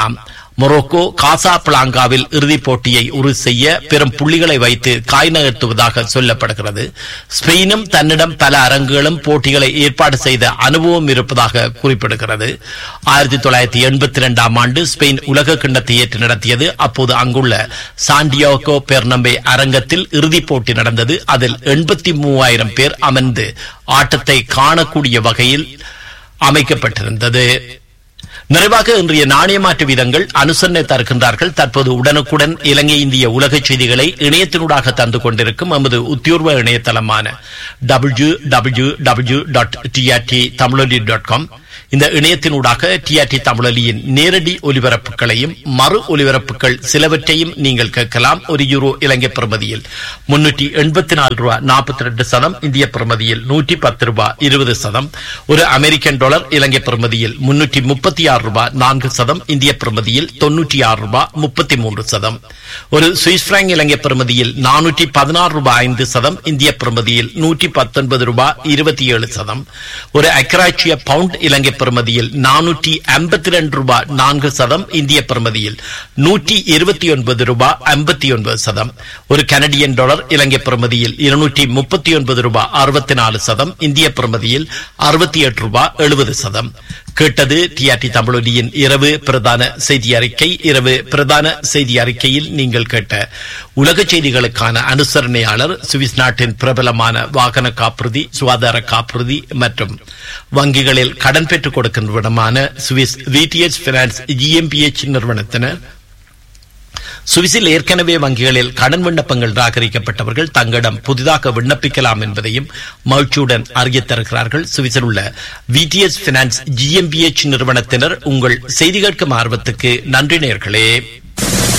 மொரோக்கோ காசா பிளாங்காவில் இறுதிப் போட்டியை உறுதி செய்ய பெரும் புள்ளிகளை வைத்து காய் நகர்த்துவதாக சொல்லப்படுகிறது ஸ்பெயினும் தன்னிடம் பல அரங்குகளும் போட்டிகளை ஏற்பாடு செய்த அனுபவம் இருப்பதாக குறிப்பிடுகிறது ஆயிரத்தி தொள்ளாயிரத்தி எண்பத்தி இரண்டாம் ஆண்டு ஸ்பெயின் உலக கிண்ணத்தை ஏற்று நடத்தியது அப்போது அங்குள்ள சாண்டியோகோ பெர்னம்பே அரங்கத்தில் இறுதிப் போட்டி நடந்தது அதில் எண்பத்தி மூவாயிரம் பேர் அமர்ந்து ஆட்டத்தை காணக்கூடிய வகையில் அமைக்கப்பட்டிருந்தது நிறைவாக இன்றைய நாணய மாற்று வீதங்கள் அனுசரணை தருகின்றார்கள் தற்போது உடனுக்குடன் இலங்கை இந்திய உலக செய்திகளை இணையத்தினூடாக தந்து கொண்டிருக்கும் எமது உத்தியோர்வ இணையதளமான W W W dot TRT Tamizholi dot com இந்த இணையத்தினூடாக டிஆர்டி தமிழொலியின் நேரடி ஒலிபரப்புகளையும் மறு ஒலிபரப்புகள் சிலவற்றையும் நீங்கள் கேட்கலாம் ஒரு யூரோ இலங்கை பிரமதியில் முன்னூற்றி எண்பத்தி நாலு ரூபாய் நாற்பத்தி ரெண்டு சதம் இந்திய பிரமதியில் நூற்றி பத்து ரூபாய் இருபது சதம் ஒரு அமெரிக்கன் டாலர் இலங்கை பிரமதியில் முன்னூற்றி முப்பத்தி ஆறு ரூபாய் நான்கு சதம் இந்திய பிரமதியில் தொன்னூற்றி ஆறு ரூபாய் முப்பத்தி மூன்று சதம் ஒரு சுவிஸ் பிராங்க் இலங்கை பிரமதியில் நானூற்றி பதினாறு ரூபாய் ஐந்து சதம் இந்திய பிரமதியில் நூற்றி பத்தொன்பது ரூபாய் இருபத்தி ஏழு சதம் ஒரு அக்கராட்சிய பவுண்ட் இலங்கை பிரமதியில் நானூற்றி ஐம்பத்தி ரெண்டு ரூபாய் நான்கு சதம் இந்திய பிரமதியில் நூற்றி இருபத்தி ஒன்பது ரூபாய் ஐம்பத்தி ஒன்பது சதம் ஒரு கனடியன் டாலர் இலங்கை பிரமதியில் இருநூற்றி முப்பத்தி ஒன்பது ரூபாய் அறுபத்தி நாலு சதம் இந்திய பிரமதியில் அறுபத்தி எட்டு ரூபாய் எழுபது சதம் கேட்டது டிஆர்டி தமிழொலியின் இரவு பிரதான செய்தி அறிக்கை இரவு பிரதான செய்தி அறிக்கையில் நீங்கள் கேட்ட உலக செய்திகளுக்கான அனுசரணையாளர் சுவிஸ் நாட்டின் பிரபலமான வாகன காப்புறுதி சுகாதார காப்புறுதி மற்றும் வங்கிகளில் கடன் பெற்றுக் கொடுக்கின்ற விடமான சுவிஸ் விடிஎச் பினான்ஸ் ஜிஎம்பிஎச் நிறுவனத்தினர் சுவிஸில் ஏற்கனவே வங்கிகளில் கடன் விண்ணப்பங்கள் நிராகரிக்கப்பட்டவர்கள் தங்களிடம் புதிதாக விண்ணப்பிக்கலாம் என்பதையும் மகிழ்ச்சியுடன் அறியத் தருகிறார்கள் சுவிஸில் உள்ள விடிஎஸ் பினான்ஸ் ஜிஎம்பிஎச் நிறுவனத்தினர் உங்கள் செய்தி கேட்கும் ஆர்வத்துக்கு நன்றி நேர்களே